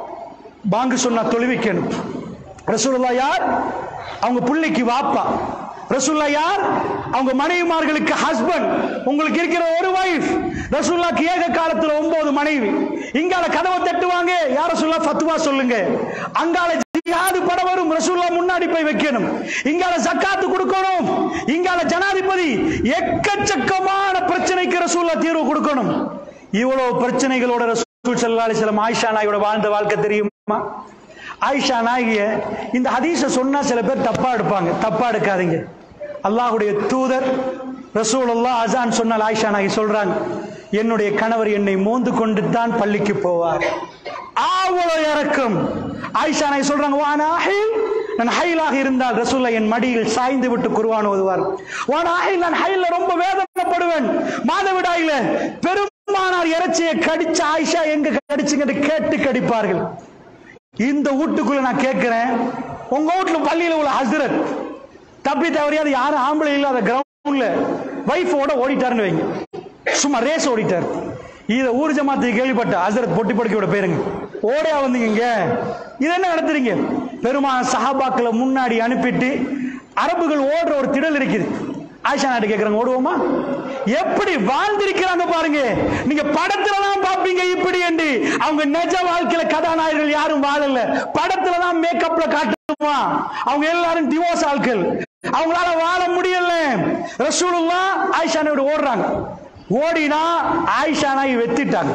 Speaker 2: பாங்கு சொன்னா தொழுவிக்கணும் ரசூலுல்லா யார் அவங்க பிள்ளைக்கு வாப்பா ரசூல்லா யார் அவங்க மனைவிமார்களுக்கு ஹஸ்பண்ட் உங்களுக்கு இருக்கிற ஒரு வைஃப் ரசூல்லாக்கு ஏக காலத்துல ஒன்பது மனைவி இங்கால கதவை தட்டுவாங்க யார சொல்ல ஃபத்வா சொல்லுங்க அங்கால ஜிஹாது பட வரும் ரசூல்லா முன்னாடி போய் வைக்கணும் இங்கால ஜக்காத்து கொடுக்கணும் இங்கால ஜனாதிபதி எக்கச்சக்கமான பிரச்சனைக்கு ரசூல்லா தீர்வு கொடுக்கணும் இவ்வளவு பிரச்சனைகளோட ரசூ ரசூல் ஸல்லல்லாஹு அலைஹி வஸல்லம் ஆயிஷா நாயோட வாழ்ந்த வாழ்க்கை தெரியுமா ஆயிஷா நாயகிய இந்த ஹதீஸை சொன்னா சில பேர் தப்பா எடுப்பாங்க தப்பா எடுக்காதீங்க அல்லாஹ்வுடைய தூதர் ரசூலுல்லாஹ் அசான் சொன்னால் ஆயிஷா நாயகி சொல்றாங்க என்னுடைய கணவர் என்னை மோந்து கொண்டு தான் பள்ளிக்கு போவார் அவ்வளவு இறக்கம் ஆயிஷா நாயகி சொல்றாங்க வானா ஹைல் நான் ஹைலாக இருந்தால் ரசூல்லா என் மடியில் சாய்ந்து விட்டு குர்ஆன் ஓதுவார் வானா ஹைல் நான் ஹைல்ல ரொம்ப வேதனைப்படுவேன் மாதவிடாயில பெருமானார் இறைச்சியை கடிச்ச ஆயிஷா எங்க கடிச்சுங்கன்னு கேட்டு கடிப்பார்கள் இந்த வீட்டுக்குள்ள நான் கேட்கிறேன் உங்க வீட்டுல பள்ளியில உள்ள ஹசரத் தப்பி தவறியாது யாரும் ஆம்பளை இல்லாத கிரவுண்ட்ல வைஃபோட ஓடிட்டாருன்னு வைங்க சும்மா ரேஸ் ஓடிட்டார் இத ஊர் ஜமாத்து கேள்விப்பட்ட ஹசரத் பொட்டி படுக்கையோட பேருங்க ஓடையா வந்தீங்க இங்க இது என்ன நடத்துறீங்க பெருமான் சஹாபாக்களை முன்னாடி அனுப்பிட்டு அரபுகள் ஓடுற ஒரு திடல் இருக்குது ஆயிஷா நாட்டு கேக்குறாங்க ஓடுவோமா எப்படி வாழ்ந்திருக்கிறாங்க பாருங்க நீங்க படத்துல தான் பாப்பீங்க இப்படி என்று அவங்க நிஜ வாழ்க்கையில கதாநாயகர்கள் யாரும் வாழல படத்துல தான் மேக்கப்ல காட்டுமா அவங்க எல்லாரும் டிவோர்ஸ் ஆட்கள் அவங்களால வாழ முடியல ரசூலுல்லா ஆயிஷா நாயோட ஓடுறாங்க ஓடினா ஆயிஷா நாய் வெத்திட்டாங்க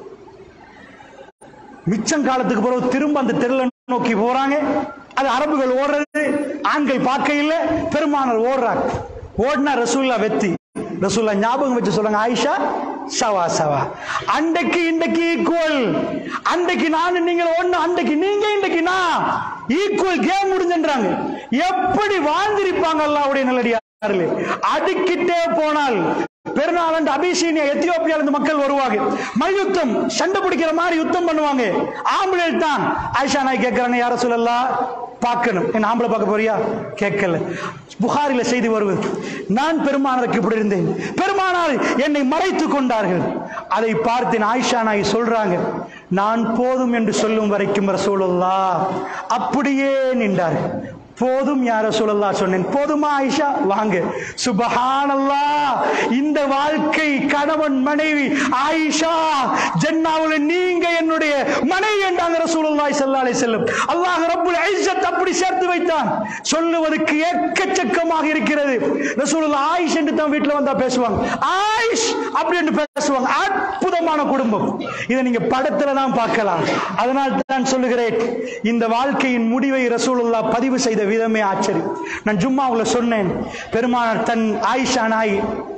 Speaker 2: மிச்சம் காலத்துக்கு பிறகு திரும்ப அந்த தெருல நோக்கி போறாங்க அது அரபுகள் ஓடுறது ஆண்கள் பார்க்க இல்ல பெருமானர் ஓடுறாங்க ஓடினா ரசூல்லா வெத்தி ரசூல்லா ஞாபகம் வச்சு சொல்றாங்க ஆயிஷா சவா சவா அன்றைக்கு இன்றைக்கு ஈக்குவல் அன்றைக்கு நான் நீங்க ஒண்ணு அன்றைக்கு நீங்க இன்றைக்கு நான் ஈக்குவல் கேம் முடிஞ்சுன்றாங்க எப்படி வாழ்ந்திருப்பாங்க அல்லாவுடைய நல்லடியார்களே அடிக்கிட்டே போனால் பெருநாளண்டு அபிசீனியா எத்தியோப்பியால இருந்து மக்கள் வருவாங்க மல்யுத்தம் சண்டை பிடிக்கிற மாதிரி யுத்தம் பண்ணுவாங்க ஆம்பளை தான் ஆயிஷா நாய் கேட்கறாங்க யார சொல்லலாம் பார்க்கணும் என்ன ஆம்பளை பார்க்க போறியா கேட்கல புகாரில செய்தி வருவது நான் பெருமானாருக்கு இப்படி இருந்தேன் பெருமானார் என்னை மறைத்து கொண்டார்கள் அதை பார்த்தேன் ஆயிஷா நாய் சொல்றாங்க நான் போதும் என்று சொல்லும் வரைக்கும் ரசூலுல்லா அப்படியே நின்றார்கள் போதும் யார சொல்லலாம் சொன்னேன் போதுமா ஆயிஷா வாங்க சுபஹானல்லா இந்த வாழ்க்கை கணவன் மனைவி ஆயிஷா ஜன்னாவுல நீங்க என்னுடைய மனைவி என்றாங்க ரசூலுல்லாஹி ஸல்லல்லாஹு அலைஹி வஸல்லம் அல்லாஹ் ரப்புல் இஸ்ஸத் அப்படி சேர்த்து வைத்தான் சொல்லுவதற்கு எக்கச்சக்கமாக இருக்கிறது ரசூலுல்லாஹ் ஆயிஷ் என்று தான் வீட்ல வந்தா பேசுவாங்க ஆயிஷ் அப்படி என்று பேசுவாங்க அற்புதமான குடும்பம் இதை நீங்க படத்துல தான் பார்க்கலாம் அதனால் தான் சொல்லுகிறேன் இந்த வாழ்க்கையின் முடிவை ரசூலுல்லாஹ் பதிவு செய்த விதமே ஆச்சரியம் நான் ஜும்மாவுல சொன்னேன் பெருமானார் தன் ஆயிஷா நாய்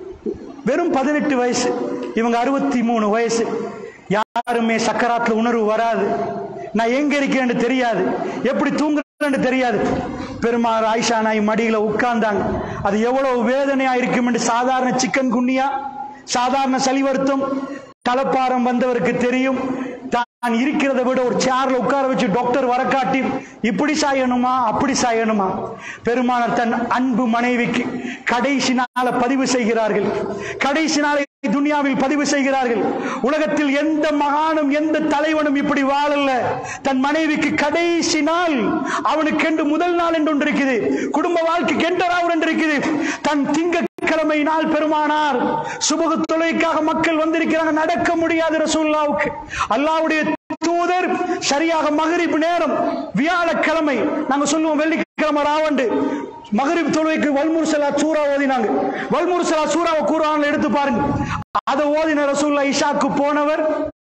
Speaker 2: வெறும் பதினெட்டு வயசு இவங்க அறுபத்தி மூணு வயசு யாருமே சக்கராத்துல உணர்வு வராது நான் எங்க இருக்கேன்னு தெரியாது எப்படி தூங்குறேன்னு தெரியாது பெருமாள் ஆயிஷா நாய் மடியில உட்கார்ந்தாங்க அது எவ்வளவு வேதனையா இருக்கும் என்று சாதாரண சிக்கன் குன்னியா சாதாரண சளி வருத்தம் தலப்பாரம் வந்தவருக்கு தெரியும் தான் இருக்கிறத விட ஒரு சேர்ல உட்கார வச்சு டாக்டர் வரக்காட்டி இப்படி சாயணுமா அப்படி சாயணுமா பெருமானார் தன் அன்பு மனைவிக்கு கடைசி நாள பதிவு செய்கிறார்கள் கடைசி நாளை துனியாவில் பதிவு செய்கிறார்கள் உலகத்தில் எந்த மகானும் எந்த தலைவனும் இப்படி வாழல தன் மனைவிக்கு கடைசி நாள் அவனுக்கென்று முதல் நாள் என்று ஒன்று இருக்குது குடும்ப வாழ்க்கைக்கு என்ற என்று இருக்குது தன் திங்க கிழமை நாள் பெருமானார் சுபகு தொலைக்காக மக்கள் வந்திருக்கிறாங்க நடக்க முடியாது ரசூல்லாவுக்கு அல்லாவுடைய தூதர் சரியாக மகரிப் நேரம் வியாழக்கிழமை நாங்க சொல்லுவோம் வெள்ளிக்கிழமை ராவண்டு மகரிப் தொழுகைக்கு வல்முர்சலா சூரா ஓதினாங்க வல்முர்சலா சூறாவை கூறான் எடுத்து பாருங்க அதை ஓதின ரசூல்லா இஷாக்கு போனவர்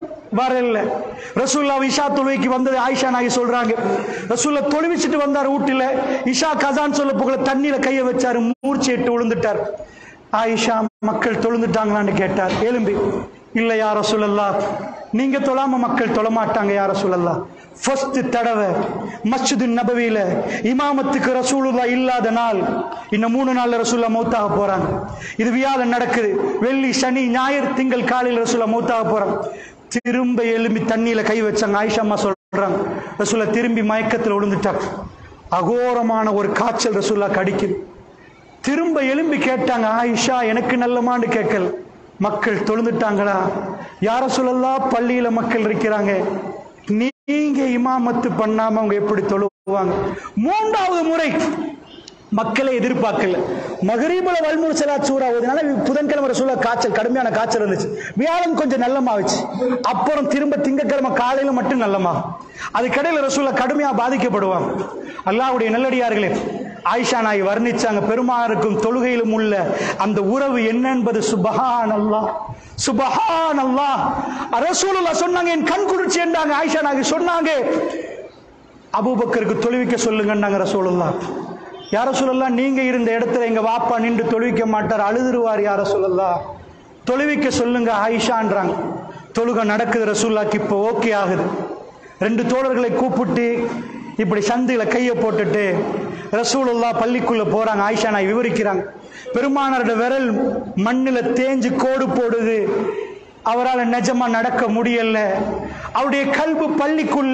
Speaker 2: வரல ரசூல்லா இஷா தொழுகைக்கு வந்தது ஆயிஷா நாயகி சொல்றாங்க ரசூல்லா தொழுவிச்சிட்டு வந்தார் வீட்டுல இஷா கசான் சொல்ல போகல தண்ணீர கைய வச்சாரு மூர்ச்சிட்டு விழுந்துட்டார் ஆயிஷா மக்கள் தொழுந்துட்டாங்களான்னு கேட்டார் எலும்பி இல்ல யார சொல்லலாம் நீங்க தொழாம மக்கள் தொழமாட்டாங்க யார சொல்லலாம் ஃபர்ஸ்ட் தடவை மஸ்ஜிது நபவியில இமாமத்துக்கு ரசூலுல்லா இல்லாத நாள் இன்னும் மூணு நாள்ல ரசூல்லா மௌத்தாக போறாங்க இது வியாழன் நடக்குது வெள்ளி சனி ஞாயிறு திங்கள் காலையில் ரசூல்லா மௌத்தாக போறாங்க திரும்ப எழும்பி தண்ணியில கை வச்சாங்க ஆயிஷா அம்மா சொல்றாங்க ரசூல்லா திரும்பி மயக்கத்தில் விழுந்துட்டாங்க அகோரமான ஒரு காய்ச்சல் ரசூல்லா கடிக்குது திரும்ப எழும்பி கேட்டாங்க ஆயிஷா எனக்கு நல்லமான்னு கேட்கல மக்கள் தொழுந்துட்டாங்களா யார சொல்லலாம் பள்ளியில மக்கள் இருக்கிறாங்க நீங்க இமாமத்து பண்ணாம அவங்க எப்படி தொழுவாங்க மூன்றாவது முறை மக்களை எதிர்பார்க்கல மகரீபுல வல்முறை செலா சூறா ஓதுனால புதன்கிழமை ரசூலா காய்ச்சல் கடுமையான காய்ச்சல் இருந்துச்சு வியாழன் கொஞ்சம் நல்லமாச்சு அப்புறம் திரும்ப திங்கக்கிழமை காலையில மட்டும் நல்லமாகும் அதுக்கடையில் ரசூலா கடுமையா பாதிக்கப்படுவாங்க அல்லாஹ்வுடைய நல்லடியார்களே ஆயிஷா நாய் வர்ணிச்சாங்க பெருமாருக்கும் தொழுகையிலும் உள்ள அந்த உறவு என்ன என்பது சுபஹான் அல்லாஹ் சுபஹான் அல்லாஹ் ரசூலுல்லாஹ் சொன்னாங்க என் கண் குளிர்ச்சி என்றாங்க ஆயிஷா நாயகி சொன்னாங்க அபூபக்கருக்கு தொழுவிக்க சொல்லுங்கன்னாங்க ரசூலுல்லாஹ் யார சொல்லலாம் நீங்க இருந்த இடத்துல எங்க வாப்பா நின்று தொழுவிக்க மாட்டார் அழுதுருவார் யார சொல்லலாம் தொழுவிக்க சொல்லுங்க ஆயிஷான்றாங்க தொழுகை நடக்குது ரசூல்லாக்கு இப்போ ஓகே ஆகுது ரெண்டு தோழர்களை கூப்பிட்டு இப்படி சந்தில கையை போட்டுட்டு ரசூலுல்லா பள்ளிக்குள்ள போறாங்க ஆயிஷா நாய் விவரிக்கிறாங்க பெருமானாரோட விரல் மண்ணில தேஞ்சு கோடு போடுது அவரால் நிஜமா நடக்க முடியல அவருடைய கல்பு பள்ளிக்குள்ள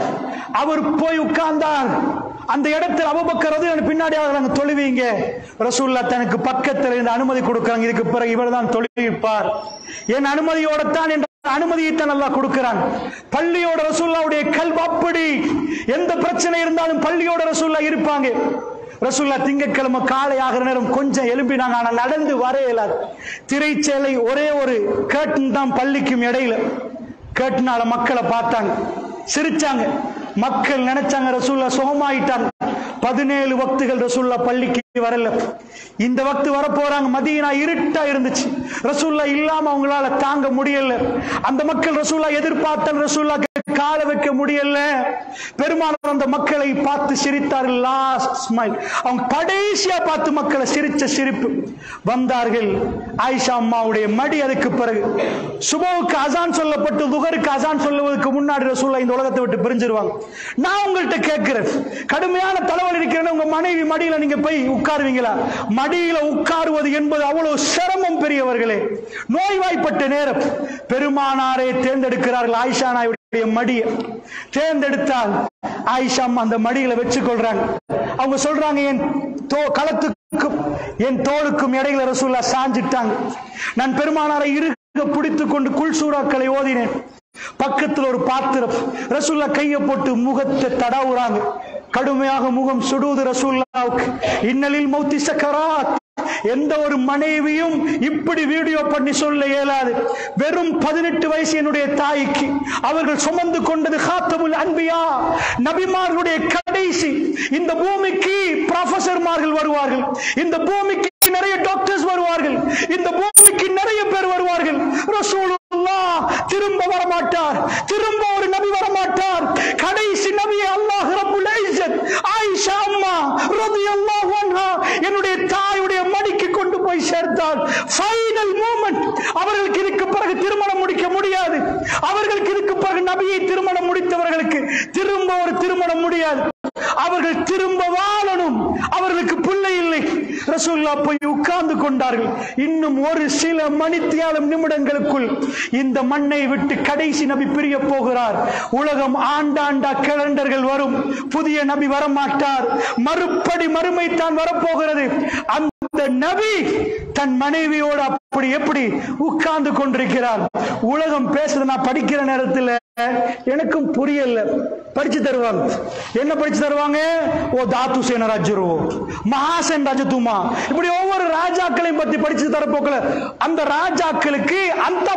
Speaker 2: அவர் போய் உட்கார்ந்தார் அந்த இடத்துல அபுபக்கர் ரதி பின்னாடி ஆகிறாங்க தொழுவீங்க ரசூல்லா தனக்கு பக்கத்தில் இருந்து அனுமதி கொடுக்கறாங்க இதுக்கு பிறகு இவர் தான் தொழுவிப்பார் என் அனுமதியோட தான் என்ற அனுமதியை தான் நல்லா கொடுக்கிறான் பள்ளியோட ரசூல்லாவுடைய கல்வி அப்படி எந்த பிரச்சனை இருந்தாலும் பள்ளியோட ரசூல்லா இருப்பாங்க ரசூல்லா திங்கட்கிழமை காலை ஆகிற நேரம் கொஞ்சம் எழும்பினாங்க ஆனா நடந்து வர இயலாது திரைச்சேலை ஒரே ஒரு கேட்டன் தான் பள்ளிக்கும் இடையில கேட்டுனால மக்களை பார்த்தாங்க சிரிச்சாங்க மக்கள் நினைச்சாங்க ரசூல்லா சுகமாயிட்டாங்க பதினேழு வக்துகள் ரசூல்லா பள்ளிக்கு வரல இந்த வக்து வர போறாங்க மதியனா இருட்டா இருந்துச்சு ரசூல்லா இல்லாம அவங்களால தாங்க முடியல அந்த மக்கள் ரசூல்லா எதிர்பார்த்த ரசூல்லா கால வைக்க முடியல பெருமானார் அந்த மக்களை பார்த்து சிரித்தார்கள் லாஸ்ட் ஸ்மைல் அவங்க கடைசியா பார்த்து மக்களை சிரிச்ச சிரிப்பு வந்தார்கள் ஆயிஷா அம்மாவுடைய மடி அதுக்கு பிறகு சுபவுக்கு அசான் சொல்லப்பட்டு துகருக்கு அசான் சொல்லுவதற்கு முன்னாடி ரசூல்லா இந்த உலகத்தை விட்டு பிரிஞ்சிருவாங்க நான் உங்கள்கிட்ட கேட்கிறேன் கடுமையான தலைவலி இருக்கிறேன்னு உங்க மனைவி மடியில நீங்க போய் உட்காருவீங்களா மடியில உட்காருவது என்பது அவ்வளவு சிரமம் பெரியவர்களே நோய்வாய்ப்பட்ட நேரம் பெருமானாரே தேர்ந்தெடுக்கிறார்கள் ஆயிஷா நாயுடைய மடியை தேர்ந்தெடுத்தால் ஆயிஷா அம்மா அந்த மடியில வச்சு கொள்றாங்க அவங்க சொல்றாங்க என் தோ களத்துக்கும் என் தோளுக்கும் இடையில ரசூல்லா சாஞ்சிட்டாங்க நான் பெருமானாரை இருக்க பிடித்துக் கொண்டு குல்சூராக்களை ஓதினேன் பக்கத்தில் ஒரு பாத்திரம் ரசூல்லா கையை போட்டு முகத்தை தடவுறாங்க கடுமையாக முகம் சுடுவது ரசூல்லாவுக்கு இன்னலில் மௌத்தி சக்கராத் எந்த ஒரு மனைவியும் இப்படி வீடியோ பண்ணி சொல்ல இயலாது வெறும் பதினெட்டு வயசு என்னுடைய தாய்க்கு அவர்கள் சுமந்து கொண்டது ஹாத்தமுல் அன்பியா நபிமார்களுடைய கடைசி இந்த பூமிக்கு ப்ரொஃபசர்மார்கள் வருவார்கள் இந்த பூமிக்கு நிறைய டாக்டர்ஸ் வருவார்கள் இந்த பூமிக்கு நிறைய பேர் வருவார்கள் ரசூலுல்லாஹ் திரும்ப வரமாட்டார் திரும்ப ஒரு நபி வரமாட்டார் கடைசி நபியை அல்லாஹ் ரப்புல் இஸ்ஸத் ஆயிஷா அம்மா ரலியல்லாஹு அன்ஹா என்னுடைய தாயுடைய மடிக்கு கொண்டு போய் சேர்த்தார் ஃபைனல் மூமெண்ட் அவர்களுக்கு இதுக்கு பிறகு திருமணம் முடிக்க முடியாது அவர்களுக்கு இதுக்கு பிறகு நபியை திருமணம் முடித்தவர்களுக்கு திரும்ப ஒரு திருமணம் முடியாது அவர்கள் திரும்ப வாழணும் அவர்களுக்கு பிள்ளை இல்லை ரசூல்லா போய் உட்கார்ந்து கொண்டார்கள் இன்னும் ஒரு சில மணித்தியாலம் நிமிடங்களுக்குள் இந்த மண்ணை விட்டு கடைசி நபி பிரிய போகிறார் உலகம் ஆண்டாண்டா கேலண்டர்கள் வரும் புதிய நபி வரமாட்டார் மறுபடி மறுமை தான் வரப்போகிறது அந்த நபி தன் மனைவியோடு அப்படி எப்படி உட்கார்ந்து கொண்டிருக்கிறார் உலகம் பேசுறது நான் படிக்கிற நேரத்தில் எனக்கும் புரியல படிச்சு தருவாங்க என்ன படிச்சு தருவாங்க ஓ தாத்து சேன ராஜ்யரோ மகாசேன் ராஜதுமா இப்படி ஒவ்வொரு ராஜாக்களையும் பத்தி படிச்சு தரப்போக்கல அந்த ராஜாக்களுக்கு அந்த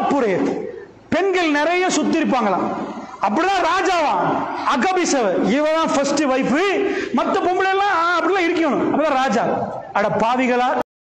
Speaker 2: பெண்கள் நிறைய சுத்தி இருப்பாங்களாம் அப்படிதான் ராஜாவா அகபிசவ இவதான் ஃபர்ஸ்ட் வைஃப் மத்த பொம்பளை எல்லாம் ஆ, அப்படிலாம் இருக்கணும் அப்படிதான் ராஜா அட பாவிகளா